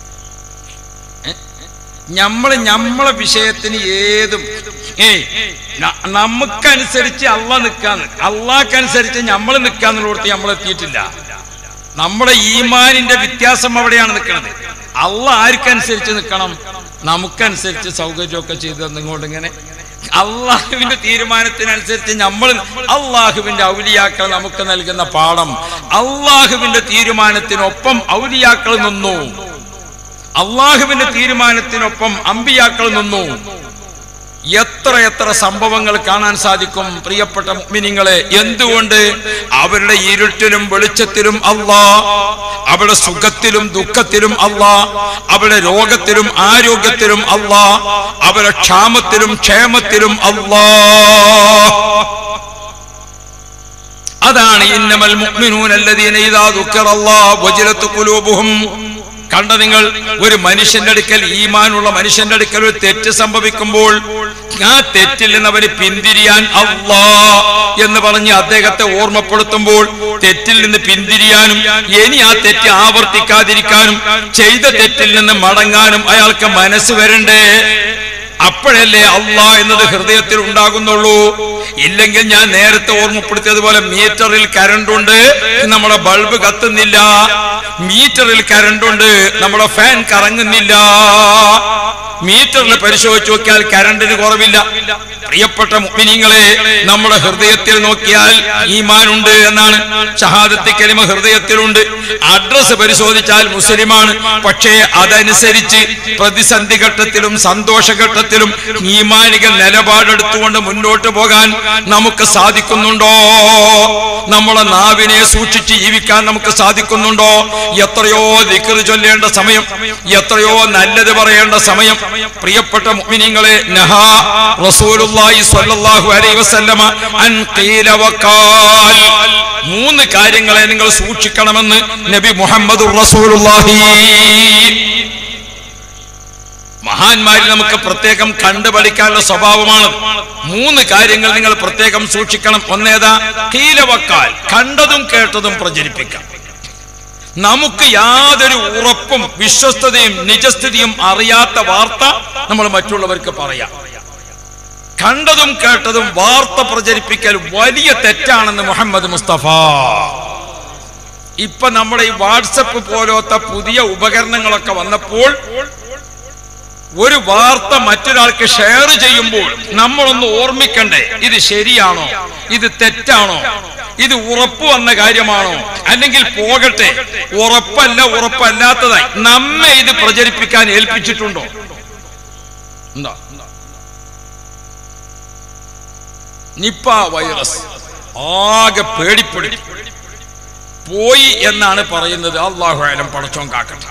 നമ്മള് നമ്മളെ വിഷയത്തിന് ഏതും ഏയ് ന- നമുക്കനുസരിച്ച് അള്ള നിൽക്കാന്ന് അള്ളാഹ്ക്കനുസരിച്ച് നമ്മൾ നിൽക്കാന്നുള്ളടത്ത് നമ്മൾ എത്തിയിട്ടില്ല നമ്മുടെ ഈമാനിന്റെ വ്യത്യാസം അവിടെയാണ് നിൽക്കുന്നത് അള്ള ആർക്കനുസരിച്ച് നിൽക്കണം നമുക്കനുസരിച്ച് സൗകര്യമൊക്കെ ചെയ്തു തന്നുകൊണ്ട് ഇങ്ങനെ അള്ളാഹുവിന്റെ തീരുമാനത്തിനനുസരിച്ച് നമ്മൾ അള്ളാഹുവിന്റെ ഔലിയാക്കൾ നമുക്ക് നൽകുന്ന പാഠം അള്ളാഹുവിന്റെ തീരുമാനത്തിനൊപ്പം ഔലിയാക്കൾ നിന്നു അള്ളാഹുവിന്റെ തീരുമാനത്തിനൊപ്പം അമ്പിയാക്കൾ നിന്നു എത്ര എത്ര സംഭവങ്ങൾ കാണാൻ സാധിക്കും പ്രിയപ്പെട്ട മിനിങ്ങളെ എന്തുകൊണ്ട് അവരുടെ ഇരുട്ടിലും വെളിച്ചത്തിലും അല്ലാ അവരുടെ സുഖത്തിലും ദുഃഖത്തിലും അല്ലാ അവരുടെ രോഗത്തിലും ആരോഗ്യത്തിലും അല്ലാ അവരുടെ ക്ഷാമത്തിലും ക്ഷേമത്തിലും അല്ലാ അതാണ് ഇന്നമൽ മുഅ്മിനൂന അല്ലദീന ഇദാ ദുക്കറല്ലാഹു വജിലത്ത് ഖുലൂബുഹും കണ്ട നിങ്ങൾ ഒരു മനുഷ്യന്റെ അടുക്കൽ ഈമാനുള്ള മനുഷ്യന്റെ അടുക്കൽ ഒരു തെറ്റ് സംഭവിക്കുമ്പോൾ ആ തെറ്റിൽ നിന്ന് അവന് പിന്തിരിയാൻ അള്ളാ എന്ന് പറഞ്ഞ് അദ്ദേഹത്തെ ഓർമ്മപ്പെടുത്തുമ്പോൾ തെറ്റിൽ നിന്ന് പിന്തിരിയാനും ഇനി ആ തെറ്റ് ആവർത്തിക്കാതിരിക്കാനും ചെയ്ത തെറ്റിൽ നിന്ന് മടങ്ങാനും അയാൾക്ക് മനസ്സ് വരണ്ടേ അപ്പോഴല്ലേ അള്ളാ എന്നത് ഹൃദയത്തിൽ ഉണ്ടാകുന്നുള്ളൂ ഇല്ലെങ്കിൽ ഞാൻ നേരത്തെ ഓർമ്മപ്പെടുത്തിയതുപോലെ മീറ്ററിൽ കറണ്ട് ഉണ്ട് നമ്മുടെ ബൾബ് കത്തുന്നില്ല മീറ്ററിൽ കറണ്ട് ഉണ്ട് നമ്മുടെ ഫാൻ കറങ്ങുന്നില്ല മീറ്ററിൽ പരിശോധിച്ച് നോക്കിയാൽ കറണ്ടിന് കുറവില്ല പ്രിയപ്പെട്ട മുഅ്മിനീങ്ങളെ നമ്മുടെ ഹൃദയത്തിൽ നോക്കിയാൽ ഈമാനുണ്ട് എന്നാണ് ഷഹാദത്തി കലിമ ഹൃദയത്തിലുണ്ട് അഡ്രസ് പരിശോധിച്ചാൽ മുസ്ലിമാണ് പക്ഷേ അതനുസരിച്ച് പ്രതിസന്ധി ഘട്ടത്തിലും സന്തോഷഘട്ടത്തിലും ഈമാനിക നിലപാടെടുത്തുകൊണ്ട് മുന്നോട്ട് പോകാൻ നമുക്ക് സാധിക്കുന്നുണ്ടോ നമ്മളെ നാവിനെ സൂക്ഷിച്ച് ജീവിക്കാൻ നമുക്ക് സാധിക്കുന്നുണ്ടോ എത്രയോ ദിക്ർ ചൊല്ലേണ്ട സമയം എത്രയോ നല്ലത് പറയേണ്ട സമയം പ്രിയപ്പെട്ട മുഅ്മിനീങ്ങളെ നഹാ റസൂലുള്ളാഹി സ്വല്ലല്ലാഹു അലൈഹി വസല്ലമ അൻ ഖീല വഖാൽ മൂന്ന് കാര്യങ്ങളെ നിങ്ങൾ സൂക്ഷിക്കണമെന്ന് നബി മുഹമ്മദുർ റസൂലുള്ളാഹി മഹാന്മാരിൽ നമുക്ക് പ്രത്യേകം കണ്ടു പഠിക്കാനുള്ള സ്വഭാവമാണ് മൂന്ന് കാര്യങ്ങൾ നിങ്ങൾ പ്രത്യേകം സൂക്ഷിക്കണം ഒന്നേതാ കീലവക്കാൽ കണ്ടതും കേട്ടതും പ്രചരിപ്പിക്കാം നമുക്ക് യാതൊരു ഉറപ്പും വിശ്വസ്തതയും നിജസ്ഥിതിയും അറിയാത്ത വാർത്ത നമ്മൾ മറ്റുള്ളവർക്ക് പറയാം കണ്ടതും കേട്ടതും വാർത്ത പ്രചരിപ്പിക്കൽ വലിയ തെറ്റാണെന്ന് മുഹമ്മദ് മുസ്തഫ ഇപ്പൊ നമ്മുടെ ഈ വാട്സപ്പ് പോലത്തെ പുതിയ ഉപകരണങ്ങളൊക്കെ വന്നപ്പോൾ ഒരു വാർത്ത മറ്റൊരാൾക്ക് ഷെയർ ചെയ്യുമ്പോൾ നമ്മളൊന്ന് ഓർമ്മിക്കണ്ടേ ഇത് ശരിയാണോ ഇത് തെറ്റാണോ ഇത് ഉറപ്പ് വന്ന കാര്യമാണോ അല്ലെങ്കിൽ പോകട്ടെ ഉറപ്പല്ല ഉറപ്പല്ലാത്തതായി നമ്മെ ഇത് പ്രചരിപ്പിക്കാൻ ഏൽപ്പിച്ചിട്ടുണ്ടോ എന്താ നിപ്പ വൈറസ് ആകെ പേടിപ്പെടുത്തി പോയി എന്നാണ് പറയുന്നത് അള്ളാഹു ആലം പടച്ചോൻ കാക്കട്ടെ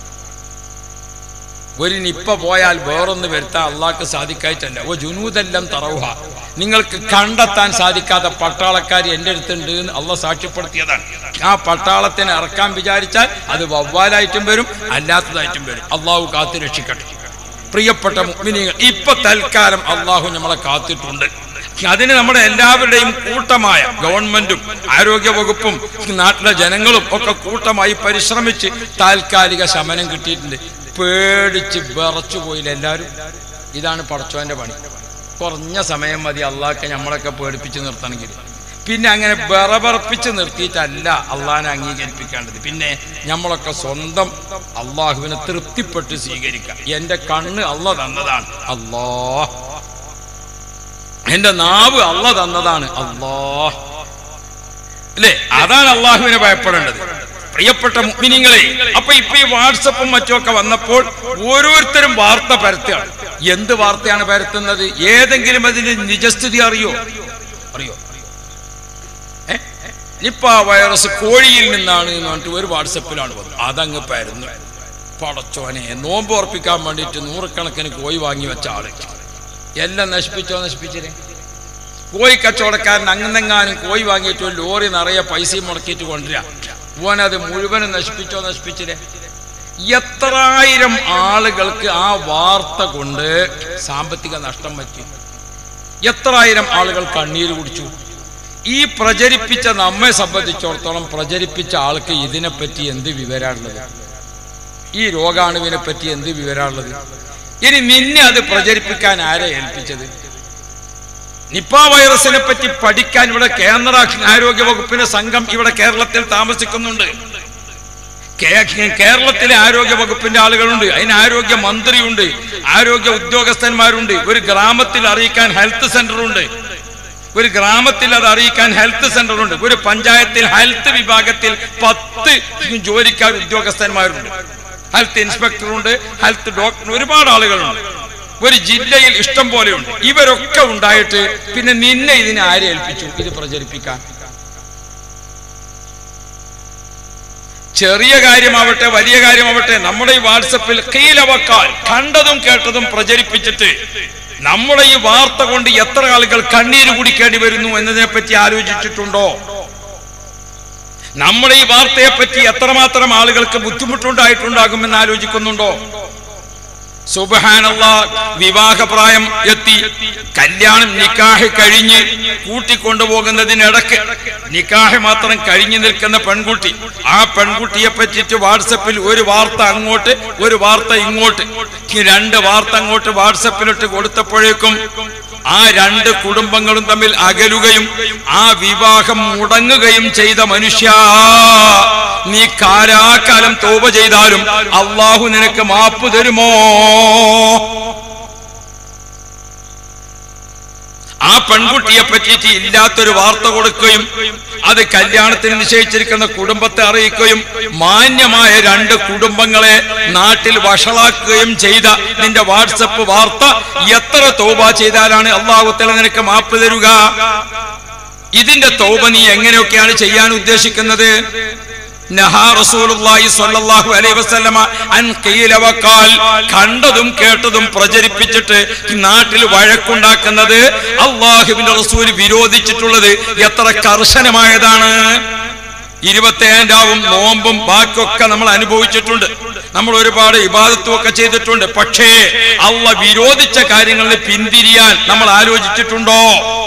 ഒരു നിപ്പ പോയാൽ വേറൊന്ന് വരുത്താൻ അള്ളാഹ്ക്ക് സാധിക്കായിട്ടല്ല ഓ ജുനൂതെല്ലാം തറവുക നിങ്ങൾക്ക് കണ്ടെത്താൻ സാധിക്കാത്ത പട്ടാളക്കാർ എൻ്റെ അടുത്തുണ്ട് എന്ന് അള്ള സാക്ഷ്യപ്പെടുത്തിയതാണ് ആ പട്ടാളത്തിനെ ഇറക്കാൻ വിചാരിച്ചാൽ അത് വവ്വാലായിട്ടും വരും അല്ലാത്തതായിട്ടും വരും അള്ളാഹു കാത്തു രക്ഷിക്കട്ടെ പ്രിയപ്പെട്ട മുഅ്മിനീങ്ങൾ ഇപ്പൊ തൽക്കാലം അള്ളാഹു നമ്മളെ കാത്തിട്ടുണ്ട് അതിന് നമ്മുടെ എല്ലാവരുടെയും കൂട്ടമായ ഗവൺമെന്റും ആരോഗ്യ വകുപ്പും നാട്ടിലെ ജനങ്ങളും ഒക്കെ കൂട്ടമായി പരിശ്രമിച്ച് താൽക്കാലിക ശമനം കിട്ടിയിട്ടുണ്ട് പേടിച്ച് വിറച്ചു പോയില്ല എല്ലാവരും ഇതാണ് പടച്ചോന്റെ പണി കുറഞ്ഞ സമയം മതി അള്ളാഹ്ക്ക് നമ്മളൊക്കെ പേടിപ്പിച്ച് നിർത്തണമെങ്കിൽ പിന്നെ അങ്ങനെ വിറവിറപ്പിച്ച് നിർത്തിയിട്ടല്ല അള്ളാഹിനെ അംഗീകരിപ്പിക്കേണ്ടത് പിന്നെ നമ്മളൊക്കെ സ്വന്തം അള്ളാഹുവിനെ തൃപ്തിപ്പെട്ട് സ്വീകരിക്കാം എൻ്റെ കണ്ണ് അള്ള തന്നതാണ് അല്ലാ എന്റെ നാവ് അല്ല തന്നതാണ് അല്ലാ അല്ലേ അതാണ് അള്ളാഹുവിനെ ഭയപ്പെടേണ്ടത് പ്രിയപ്പെട്ട മുഗ്മിനിങ്ങളെ അപ്പൊ ഇപ്പൊ ഈ വാട്സപ്പും മറ്റുമൊക്കെ വന്നപ്പോൾ ഓരോരുത്തരും വാർത്ത പരത്തുകയാണ് എന്ത് വാർത്തയാണ് പരത്തുന്നത് ഏതെങ്കിലും അതിന്റെ നിജസ്ഥിതി അറിയോ അറിയോ ഏ? നിപ്പ വൈറസ് കോഴിയിൽ നിന്നാണ് എന്ന് പറഞ്ഞിട്ട് ഒരു വാട്സപ്പിലാണ് വന്നത് അതങ്ങ് പരന്നു പടച്ചോനെ നോമ്പ് ഉറപ്പിക്കാൻ വേണ്ടിയിട്ട് നൂറുകണക്കിന് കോഴി വാങ്ങി വെച്ച ആള് എല്ലാം നശിപ്പിച്ചോ നശിപ്പിച്ചില്ലേ കോഴി കച്ചവടക്കാരൻ അങ്ങനെങ്ങാനും കോഴി വാങ്ങിയിട്ട് ഒരു ലോറി നിറയെ പൈസയും മുടക്കിയിട്ട് കൊണ്ടുവരാ ഓനത് മുഴുവനും നശിപ്പിച്ചോ നശിപ്പിച്ചില്ലേ എത്രായിരം ആളുകൾക്ക് ആ വാർത്ത കൊണ്ട് സാമ്പത്തിക നഷ്ടം പറ്റി എത്രായിരം ആളുകൾ കണ്ണീര് കുടിച്ചു ഈ പ്രചരിപ്പിച്ച നമ്മെ സംബന്ധിച്ചിടത്തോളം പ്രചരിപ്പിച്ച ആൾക്ക് ഇതിനെപ്പറ്റി എന്ത് വിവരമുള്ളത് ഈ രോഗാണുവിനെ പറ്റി എന്ത് വിവരമുള്ളത് ഇനി നിന്നെ അത് പ്രചരിപ്പിക്കാൻ ആരെ ഏൽപ്പിച്ചത് നിപ്പ വൈറസിനെ പറ്റി പഠിക്കാൻ ഇവിടെ കേന്ദ്ര ആരോഗ്യ വകുപ്പിന്റെ സംഘം ഇവിടെ കേരളത്തിൽ താമസിക്കുന്നുണ്ട് കേ- കേരളത്തിലെ ആരോഗ്യ വകുപ്പിന്റെ ആളുകളുണ്ട് അതിന് ആരോഗ്യ മന്ത്രിയുണ്ട് ആരോഗ്യ ഉദ്യോഗസ്ഥന്മാരുണ്ട് ഒരു ഗ്രാമത്തിൽ അറിയിക്കാൻ ഹെൽത്ത് സെന്റർ ഉണ്ട് ഒരു ഗ്രാമത്തിൽ അത് അറിയിക്കാൻ ഹെൽത്ത് സെന്റർ ഉണ്ട് ഒരു പഞ്ചായത്തിൽ ഹെൽത്ത് വിഭാഗത്തിൽ പത്ത് ജോലിക്കാർ ഉദ്യോഗസ്ഥന്മാരുണ്ട് ഹെൽത്ത് ഇൻസ്പെക്ടറുണ്ട് ഹെൽത്ത് ഡോക്ടർ ഒരുപാട് ആളുകളുണ്ട് ഒരു ജില്ലയിൽ ഇഷ്ടം പോലെയുണ്ട് ഇവരൊക്കെ ഉണ്ടായിട്ട് പിന്നെ നിന്നെ ഇതിനെ ആരെ ഏൽപ്പിച്ചു ഇത് പ്രചരിപ്പിക്കാൻ ചെറിയ കാര്യമാവട്ടെ വലിയ കാര്യമാവട്ടെ നമ്മുടെ ഈ വാട്സപ്പിൽ കീലവക്കാൽ കണ്ടതും കേട്ടതും പ്രചരിപ്പിച്ചിട്ട് നമ്മുടെ ഈ വാർത്ത കൊണ്ട് എത്ര ആളുകൾ കണ്ണീര് കുടിക്കേണ്ടി വരുന്നു എന്നതിനെ പറ്റി ആലോചിച്ചിട്ടുണ്ടോ നമ്മുടെ ഈ വാർത്തയെ പറ്റി എത്രമാത്രം ആളുകൾക്ക് ബുദ്ധിമുട്ടുണ്ടായിട്ടുണ്ടാകുമെന്ന് ആലോചിക്കുന്നുണ്ടോ സുബഹാനല്ല വിവാഹപ്രായം എത്തി കല്യാണം നിക്കാഹ് കഴിഞ്ഞ് കൂട്ടിക്കൊണ്ടുപോകുന്നതിനിടക്ക് നിക്കാഹ് മാത്രം കഴിഞ്ഞു നിൽക്കുന്ന പെൺകുട്ടി ആ പെൺകുട്ടിയെ പറ്റിയിട്ട് വാട്സപ്പിൽ ഒരു വാർത്ത അങ്ങോട്ട് ഒരു വാർത്ത ഇങ്ങോട്ട് ഈ രണ്ട് വാർത്ത അങ്ങോട്ട് വാട്സപ്പിലിട്ട് കൊടുത്തപ്പോഴേക്കും ആ രണ്ട് കുടുംബങ്ങളും തമ്മിൽ അകലുകയും ആ വിവാഹം മുടങ്ങുകയും ചെയ്ത മനുഷ്യ നീ കാലാകാലം തോപ ചെയ്താലും അള്ളാഹു നിനക്ക് മാപ്പ് തരുമോ ആ പെൺകുട്ടിയെ പറ്റിയിട്ട് ഇല്ലാത്തൊരു വാർത്ത കൊടുക്കുകയും അത് കല്യാണത്തിന് നിശ്ചയിച്ചിരിക്കുന്ന കുടുംബത്തെ അറിയിക്കുകയും മാന്യമായ രണ്ട് കുടുംബങ്ങളെ നാട്ടിൽ വഷളാക്കുകയും ചെയ്ത നിന്റെ വാട്സപ്പ് വാർത്ത എത്ര തോബ ചെയ്താലാണ് അള്ളാഹുത്തല നിനക്ക് മാപ്പ് തരുക ഇതിന്റെ തോപ നീ എങ്ങനെയൊക്കെയാണ് ചെയ്യാൻ ഉദ്ദേശിക്കുന്നത് നഹാ റസൂലുള്ളാഹി സ്വല്ലല്ലാഹു അലൈഹി വസല്ലമ അൻ ഖീല വഖാൽ കണ്ടതും കേട്ടതും പ്രചരിപ്പിച്ചിട്ട് നാട്ടിൽ വഴക്കുണ്ടാക്കുന്നത് അള്ളാഹുവിന്റെ റസൂൽ വിരോധിച്ചിട്ടുള്ളത് എത്ര കർശനമായതാണ് ഇരുപത്തേഴാവും നോമ്പും ബാക്കിയൊക്കെ നമ്മൾ അനുഭവിച്ചിട്ടുണ്ട് നമ്മൾ ഒരുപാട് ഇബാദത്തും ഒക്കെ ചെയ്തിട്ടുണ്ട് പക്ഷേ അള്ള വിരോധിച്ച കാര്യങ്ങളിൽ പിന്തിരിയാൻ നമ്മൾ ആലോചിച്ചിട്ടുണ്ടോ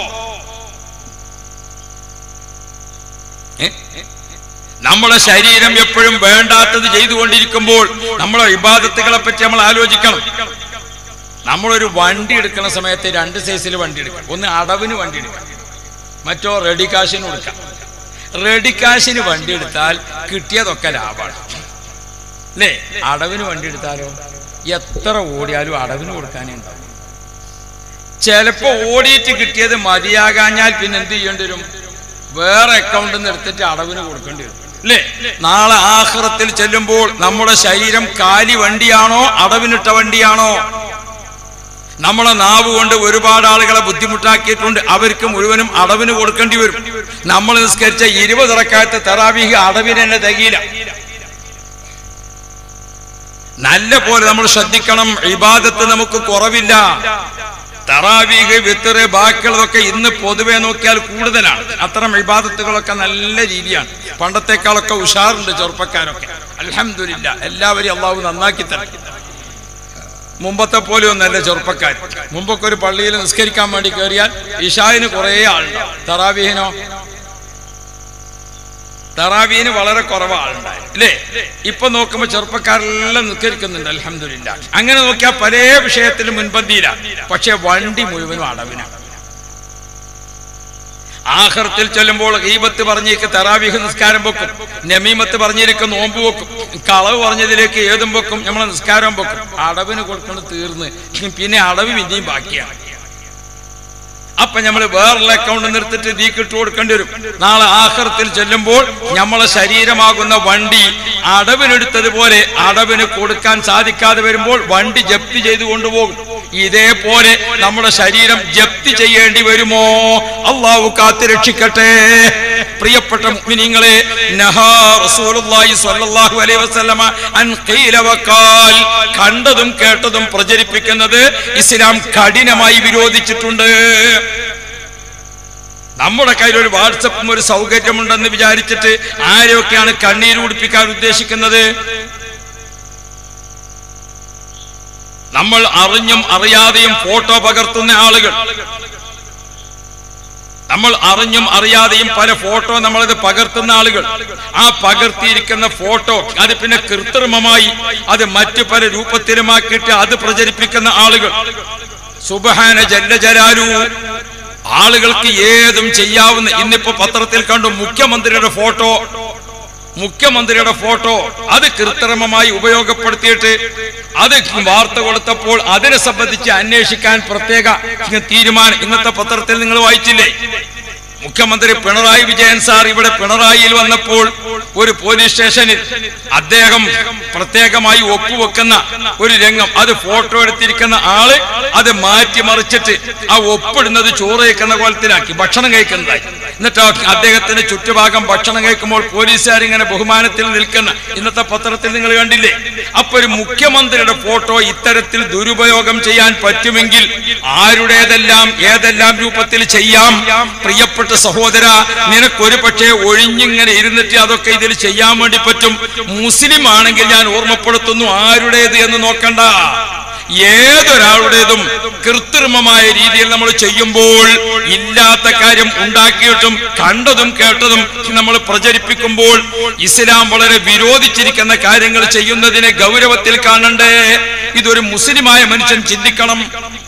ഏ? നമ്മുടെ ശരീരം എപ്പോഴും വേണ്ടാത്തത് ചെയ്തുകൊണ്ടിരിക്കുമ്പോൾ നമ്മളെ ഇബാദത്തുകളെ പറ്റി നമ്മൾ ആലോചിക്കണം നമ്മളൊരു വണ്ടി എടുക്കുന്ന സമയത്ത് രണ്ട് സൈസിൽ വണ്ടി എടുക്കാം ഒന്ന് അടവിന് വണ്ടി എടുക്കാം മറ്റോ റെഡി കാശിന് കൊടുക്കാം റെഡി കാശിന് വണ്ടി എടുത്താൽ കിട്ടിയതൊക്കെ ലാഭമാണ് അല്ലേ അടവിന് വണ്ടി എടുത്താലോ എത്ര ഓടിയാലും അടവിന് കൊടുക്കാനേ ഉണ്ടാവും ചിലപ്പോ ഓടിയിട്ട് കിട്ടിയത് മതിയാകാഞ്ഞാൽ പിന്നെ എന്ത് ചെയ്യേണ്ടി വരും വേറെ അക്കൗണ്ടിൽ നിന്ന് എടുത്തിട്ട് അടവിന് കൊടുക്കേണ്ടി വരും അല്ലേ നാളെ ആഹ്റത്തിൽ ചെല്ലുമ്പോൾ നമ്മുടെ ശരീരം കാലി വണ്ടിയാണോ അടവിനിട്ട വണ്ടിയാണോ നമ്മളെ നാവ് കൊണ്ട് ഒരുപാട് ആളുകളെ ബുദ്ധിമുട്ടാക്കിയിട്ടുണ്ട് അവർക്ക് മുഴുവനും അടവിന് കൊടുക്കേണ്ടി വരും നമ്മൾ നിസ്കരിച്ച ഇരുപത് ഇറക്കാത്ത തെറാവീഹ് അടവിന് തന്നെ തികയില്ല നല്ല പോലെ നമ്മൾ ശ്രദ്ധിക്കണം ഇബാദത്ത് നമുക്ക് കുറവില്ല തറാവീഹ് വിത്തറ് ബാക്കിയുള്ളതൊക്കെ ഇന്ന് പൊതുവെ നോക്കിയാൽ കൂടുതലാണ് അത്തരം ഇബാദത്തുകളൊക്കെ നല്ല രീതിയാണ് പണ്ടത്തെക്കാളൊക്കെ ഉഷാറുണ്ട് ചെറുപ്പക്കാരൊക്കെ അൽഹംദുലില്ല എല്ലാവരെയും അള്ളാഹു നന്നാക്കി തരും മുമ്പത്തെ പോലെ ഒന്നല്ല ചെറുപ്പക്കാർ മുമ്പൊക്കെ ഒരു പള്ളിയിൽ നിസ്കരിക്കാൻ വേണ്ടി കയറിയാൽ ഇഷാവിന് കുറേ ആളുണ്ടാവും തറാവീഹിനോ തറാവീന് വളരെ കുറവ് ആളുണ്ടായി അല്ലേ ഇപ്പൊ നോക്കുമ്പോ ചെറുപ്പക്കാരെല്ലാം നിസ്കരിക്കുന്നുണ്ട് അലഹമില്ല അങ്ങനെ നോക്കിയാൽ പല വിഷയത്തിലും മുൻപന്തിയിലാണ് പക്ഷെ വണ്ടി മുഴുവനും അടവിനാണ് ആഹർത്തിൽ ചെല്ലുമ്പോൾ ഗീബത്ത് പറഞ്ഞേക്ക് തറാവിഹ് നിസ്കാരം വെക്കും നമീമത്ത് പറഞ്ഞിരിക്കും നോമ്പ് വെക്കും കളവ് പറഞ്ഞതിലേക്ക് ഏതും വെക്കും നമ്മളെ നിസ്കാരം വെക്കും അടവിന് കൊടുക്കുന്നത് തീർന്ന് പിന്നെ അടവ് പിന്നെയും ബാക്കിയാണ് അപ്പൊ നമ്മൾ വേറൊരു അക്കൗണ്ട് നിർത്തിട്ട് നീക്ക് ഇട്ട് കൊടുക്കേണ്ടി വരും നാളെ ആഹ്റത്തിൽ ചെല്ലുമ്പോൾ നമ്മളെ ശരീരമാകുന്ന വണ്ടി അടവിനെടുത്തതുപോലെ അടവിന് കൊടുക്കാൻ സാധിക്കാതെ വരുമ്പോൾ വണ്ടി ജപ്തി ചെയ്തു കൊണ്ടുപോകും ഇതേപോലെ നമ്മുടെ ശരീരം ജപ്തി ചെയ്യേണ്ടി വരുമോ അള്ളാഹു കാത്തു രക്ഷിക്കട്ടെ പ്രിയപ്പെട്ട മുഅ്മിനീങ്ങളെ നഹാ റസൂലുള്ളാഹി സ്വല്ലല്ലാഹു അലൈഹി വസല്ലമ അൻ ഖീല വഖാൽ കണ്ടതും കേട്ടതും പ്രചരിപ്പിക്കുന്നത് ഇസ്ലാം കഠിനമായി വിരോധിച്ചിട്ടുണ്ട് നമ്മുടെ കയ്യിൽ ഒരു വാട്സപ്പും ഒരു സൗകര്യമുണ്ടെന്ന് വിചാരിച്ചിട്ട് ആരെയൊക്കെയാണ് കണ്ണീര് കുടിപ്പിക്കാൻ ഉദ്ദേശിക്കുന്നത് നമ്മൾ അറിഞ്ഞും അറിയാതെയും ഫോട്ടോ പകർത്തുന്ന ആളുകൾ നമ്മൾ അറിഞ്ഞും അറിയാതെയും പല ഫോട്ടോ നമ്മളിത് പകർത്തുന്ന ആളുകൾ ആ പകർത്തിയിരിക്കുന്ന ഫോട്ടോ അത് പിന്നെ കൃത്രിമമായി അത് മറ്റു പല രൂപത്തിലുമാക്കിയിട്ട് അത് പ്രചരിപ്പിക്കുന്ന ആളുകൾ സുബഹാന ജല്ല ജലാലു ആളുകൾക്ക് ഏതും ചെയ്യാവുന്ന ഇന്നിപ്പോ പത്രത്തിൽ കണ്ടു മുഖ്യമന്ത്രിയുടെ ഫോട്ടോ മുഖ്യമന്ത്രിയുടെ ഫോട്ടോ അത് കൃത്രിമമായി ഉപയോഗപ്പെടുത്തിയിട്ട് അത് വാർത്ത കൊടുത്തപ്പോൾ അതിനെ സംബന്ധിച്ച് അന്വേഷിക്കാൻ പ്രത്യേക തീരുമാനം ഇന്നത്തെ പത്രത്തിൽ നിങ്ങൾ വായിച്ചില്ലേ മുഖ്യമന്ത്രി പിണറായി വിജയൻ സാർ ഇവിടെ പിണറായിയിൽ വന്നപ്പോൾ ഒരു പോലീസ് സ്റ്റേഷനിൽ അദ്ദേഹം പ്രത്യേകമായി ഒപ്പുവെക്കുന്ന ഒരു രംഗം അത് ഫോട്ടോ എടുത്തിരിക്കുന്ന ആള് അത് മാറ്റിമറിച്ചിട്ട് ആ ഒപ്പിടുന്നത് ചോറ് കഴിക്കുന്ന കോലത്തിലാക്കി ഭക്ഷണം കഴിക്കുന്നതായി എന്നിട്ട് ആ അദ്ദേഹത്തിന്റെ ചുറ്റുഭാഗം ഭക്ഷണം കഴിക്കുമ്പോൾ പോലീസുകാർ ഇങ്ങനെ ബഹുമാനത്തിൽ നിൽക്കുന്ന ഇന്നത്തെ പത്രത്തിൽ നിങ്ങൾ കണ്ടില്ലേ അപ്പൊ ഒരു മുഖ്യമന്ത്രിയുടെ ഫോട്ടോ ഇത്തരത്തിൽ ദുരുപയോഗം ചെയ്യാൻ പറ്റുമെങ്കിൽ ആരുടേതെല്ലാം ഏതെല്ലാം രൂപത്തിൽ ചെയ്യാം പ്രിയപ്പെട്ട സഹോദര നിനക്കൊരു പക്ഷേ ഒഴിഞ്ഞിങ്ങനെ ഇരുന്നിട്ട് അതൊക്കെ ഇതിൽ ചെയ്യാൻ വേണ്ടി പറ്റും മുസ്ലിം ആണെങ്കിൽ ഞാൻ ഓർമ്മപ്പെടുത്തുന്നു ആരുടേത് എന്ന് നോക്കണ്ട ഏതൊരാളുടേതും കൃത്രിമമായ രീതിയിൽ നമ്മൾ ചെയ്യുമ്പോൾ ഇല്ലാത്ത കാര്യം ഉണ്ടാക്കിയിട്ടും കണ്ടതും കേട്ടതും നമ്മൾ പ്രചരിപ്പിക്കുമ്പോൾ ഇസ്ലാം വളരെ വിരോധിച്ചിരിക്കുന്ന കാര്യങ്ങൾ ചെയ്യുന്നതിനെ ഗൗരവത്തിൽ കാണണ്ടേ ഇതൊരു മുസ്ലിമായ മനുഷ്യൻ ചിന്തിക്കണം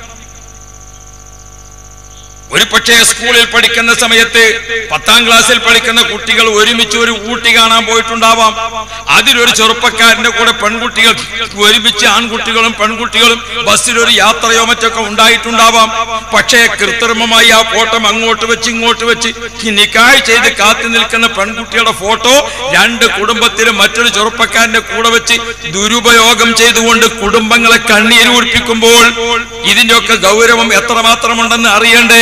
ഒരു പക്ഷേ സ്കൂളിൽ പഠിക്കുന്ന സമയത്ത് പത്താം ക്ലാസ്സിൽ പഠിക്കുന്ന കുട്ടികൾ ഒരുമിച്ച് ഒരു ഊട്ടി കാണാൻ പോയിട്ടുണ്ടാവാം അതിലൊരു ചെറുപ്പക്കാരന്റെ കൂടെ പെൺകുട്ടികൾ ഒരുമിച്ച് ആൺകുട്ടികളും പെൺകുട്ടികളും ബസ്സിലൊരു യാത്രയോ മറ്റൊക്കെ ഉണ്ടായിട്ടുണ്ടാവാം പക്ഷേ കൃത്രിമമായി ആ ഫോട്ടോ അങ്ങോട്ട് വെച്ച് ഇങ്ങോട്ട് വെച്ച് ഈ നിക്കായ് ചെയ്ത് കാത്തു നിൽക്കുന്ന പെൺകുട്ടിയുടെ ഫോട്ടോ രണ്ട് കുടുംബത്തിലും മറ്റൊരു ചെറുപ്പക്കാരന്റെ കൂടെ വെച്ച് ദുരുപയോഗം ചെയ്തുകൊണ്ട് കുടുംബങ്ങളെ കണ്ണീര് കുടിപ്പിക്കുമ്പോൾ ഇതിന്റെയൊക്കെ ഗൗരവം എത്രമാത്രമുണ്ടെന്ന് അറിയണ്ടേ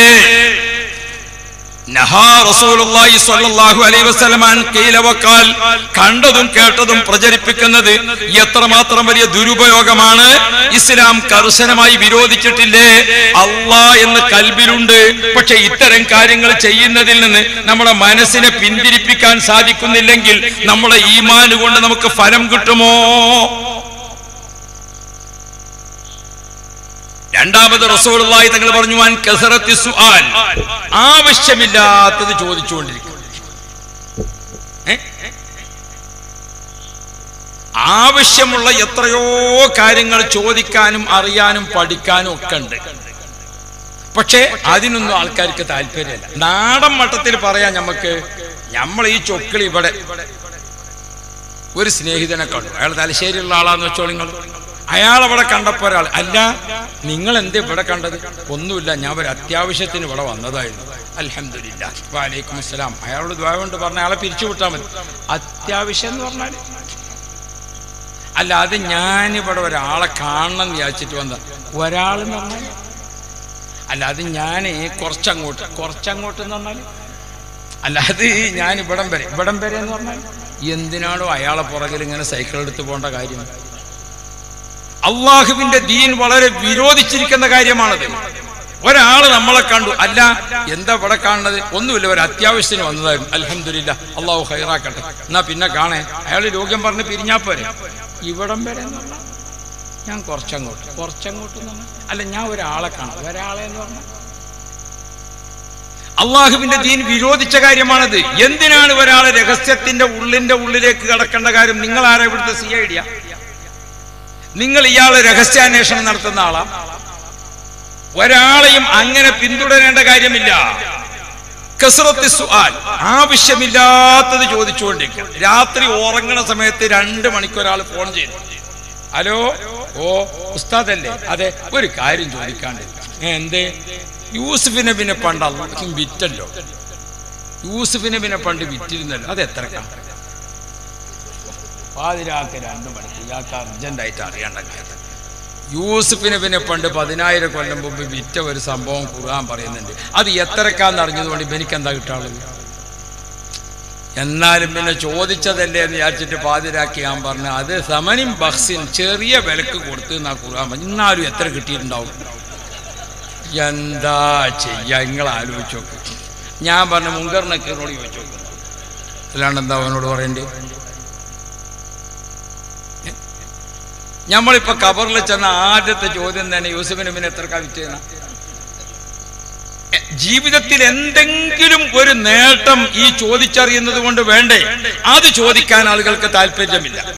നഹാ റസൂലുള്ളാഹി സ്വല്ലല്ലാഹു അലൈഹി വസല്ലം അൻ ഖീല വഖാൽ കണ്ടതും കേട്ടതും പ്രചരിപ്പിക്കുന്നത് എത്രമാത്രം വലിയ ദുരുപയോഗമാണ് ഇസ്ലാം കർശനമായി വിരോധിച്ചിട്ടില്ലേ അള്ളാ എന്ന് കൽബിലുണ്ട് പക്ഷെ ഇത്തരം കാര്യങ്ങൾ ചെയ്യുന്നതിൽ നിന്ന് നമ്മുടെ മനസ്സിനെ പിന്തിരിപ്പിക്കാൻ സാധിക്കുന്നില്ലെങ്കിൽ നമ്മുടെ ഈമാന് കൊണ്ട് നമുക്ക് ഫലം കിട്ടുമോ രണ്ടാമത് റസൂലുള്ളാഹി തങ്ങൾ പറഞ്ഞു വാൻ കസറത്തി സുആൽ ആവശ്യമില്ലാത്തത് ചോദിച്ചുകൊണ്ടിരിക്കും ഏ? ആവശ്യമുള്ള എത്രയോ കാര്യങ്ങൾ ചോദിക്കാനും അറിയാനും പഠിക്കാനും ഒക്കെ ഉണ്ട് പക്ഷേ അതിനൊന്നും ആൾക്കാർക്ക് താല്പര്യമില്ല നാടൻ മട്ടത്തിൽ പറയാൻ നമുക്ക് നമ്മൾ ഈ ചൊക്കിളി ഇവിടെ ഒരു സ്നേഹിതനെ കണ്ടു അയാൾ തലശ്ശേരിയുള്ള ആളാന്ന് വെച്ചോ നിങ്ങൾ അയാൾ അവിടെ കണ്ടപ്പോ ഒരാൾ അല്ല നിങ്ങൾ എന്ത് ഇവിടെ കണ്ടത് ഒന്നുമില്ല ഞാൻ ഒരു അത്യാവശ്യത്തിന് ഇവിടെ വന്നതായിരുന്നു അൽഹംദുലില്ല വാലേക്കും അസ്സലാം അയാളോട് ദ്വാ കൊണ്ട് പറഞ്ഞ അയാളെ പിരിച്ചു വിട്ടാൽ മതി അത്യാവശ്യം എന്ന് പറഞ്ഞാൽ അല്ല അത് ഞാനിവിടെ ഒരാളെ കാണണം എന്ന് വിചാരിച്ചിട്ട് വന്ന ഒരാളെന്ന് പറഞ്ഞാൽ അല്ല അത് ഞാൻ കുറച്ചങ്ങോട്ട് കുറച്ചങ്ങോട്ട് എന്ന് പറഞ്ഞാൽ അല്ല അത് ഞാൻ ഇവിടം വരെ ഇവിടം വരെ എന്ന് പറഞ്ഞാൽ എന്തിനാണോ അയാളെ പുറകിൽ ഇങ്ങനെ സൈക്കിൾ എടുത്ത് പോകേണ്ട കാര്യം അള്ളാഹുവിന്റെ ദീൻ വളരെ വിരോധിച്ചിരിക്കുന്ന കാര്യമാണത് ഒരാള് നമ്മളെ കണ്ടു അല്ല എന്താ ഇവിടെ കാണുന്നത് ഒന്നുമില്ല ഒരു അത്യാവശ്യത്തിന് വന്നതായിരുന്നു അലഹമില്ല അള്ളാഹു ഹൈറാക്കട്ടെ എന്നാ പിന്നെ കാണേ അയാൾ രോഗ്യം പറഞ്ഞ് പിരിഞ്ഞാ പോരെ ഇവിടം വരെ എന്ന് പറഞ്ഞാൽ ഞാൻ കുറച്ചങ്ങോട്ട് കുറച്ചങ്ങോട്ട് എന്ന് പറഞ്ഞാൽ അല്ല ഞാൻ ഒരാളെ കാണാം ഒരാളെ എന്ന് പറഞ്ഞാൽ അള്ളാഹുവിന്റെ ദീൻ വിരോധിച്ച കാര്യമാണത് എന്തിനാണ് ഒരാളെ രഹസ്യത്തിന്റെ ഉള്ളിന്റെ ഉള്ളിലേക്ക് കടക്കേണ്ട കാര്യം നിങ്ങൾ ആരാ ഇവിടുത്തെ സി ഐഡിയ നിങ്ങൾ ഇയാളെ രഹസ്യാന്വേഷണം നടത്തുന്ന ആളാ ഒരാളെയും അങ്ങനെ പിന്തുടരേണ്ട കാര്യമില്ല കസറത്ത് സുആൽ ആവശ്യമില്ലാത്തത് ചോദിച്ചുകൊണ്ടിരിക്കുക രാത്രി ഉറങ്ങണ സമയത്ത് രണ്ട് മണിക്ക് ഒരാൾ ഫോൺ ചെയ്തു ഹലോ ഓ ഉസ്താദല്ലേ അതെ ഒരു കാര്യം ചോദിക്കാണ്ട് "ഏ, എന്തേ യൂസുഫ് നബിനെ പണ്ട് അള്ളാഹ്ക്കും വിറ്റല്ലോ യൂസുഫ് നബിനെ പണ്ട് വിറ്റിരുന്നല്ലോ അത് എത്രക്കാ പാതിരാക്ക് രണ്ടു മണിക്ക് ഇയാൾക്ക് അർജന്റായിട്ട് അറിയേണ്ട കാര്യം യൂസുഫ് നബിനെ പണ്ട് പതിനായിരം കൊല്ലം മുമ്പ് വിറ്റ ഒരു സംഭവം ഖുർആൻ പറയുന്നുണ്ട് അത് എത്രക്കാന്ന് അറിഞ്ഞതുകൊണ്ട് എനിക്ക് എന്താ കിട്ടാനുള്ളത് എന്നാലും പിന്നെ ചോദിച്ചതല്ലേ എന്ന് വിചാരിച്ചിട്ട് പാതിരാക്കി ഞാൻ പറഞ്ഞു അത് സമനിം ബക്സിൻ ചെറിയ വിലക്ക് കൊടുത്തു എന്നാ ഖുർആൻ പറഞ്ഞു ഇന്നാലും എത്ര കിട്ടിയിട്ടുണ്ടാവും എന്താ ചെയ്യാ നിങ്ങൾ ആലോചിച്ച് നോക്ക് ഞാൻ പറഞ്ഞ മുങ്കർ നക്കീറിനോട് ചോദിച്ചു നോക്കുന്നു അല്ലാണ്ട് എന്താ അവനോട് പറയണ്ടേ നമ്മളിപ്പോ കബറിൽ ചെന്ന ആദ്യത്തെ ചോദ്യം തന്നെ യൂസുഫിന് പിന്നെ എത്ര വിറ്റേന ജീവിതത്തിൽ എന്തെങ്കിലും ഒരു നേട്ടം ഈ ചോദിച്ചറിയുന്നത് കൊണ്ട് വേണ്ടേ അത് ചോദിക്കാൻ ആളുകൾക്ക് താല്പര്യമില്ല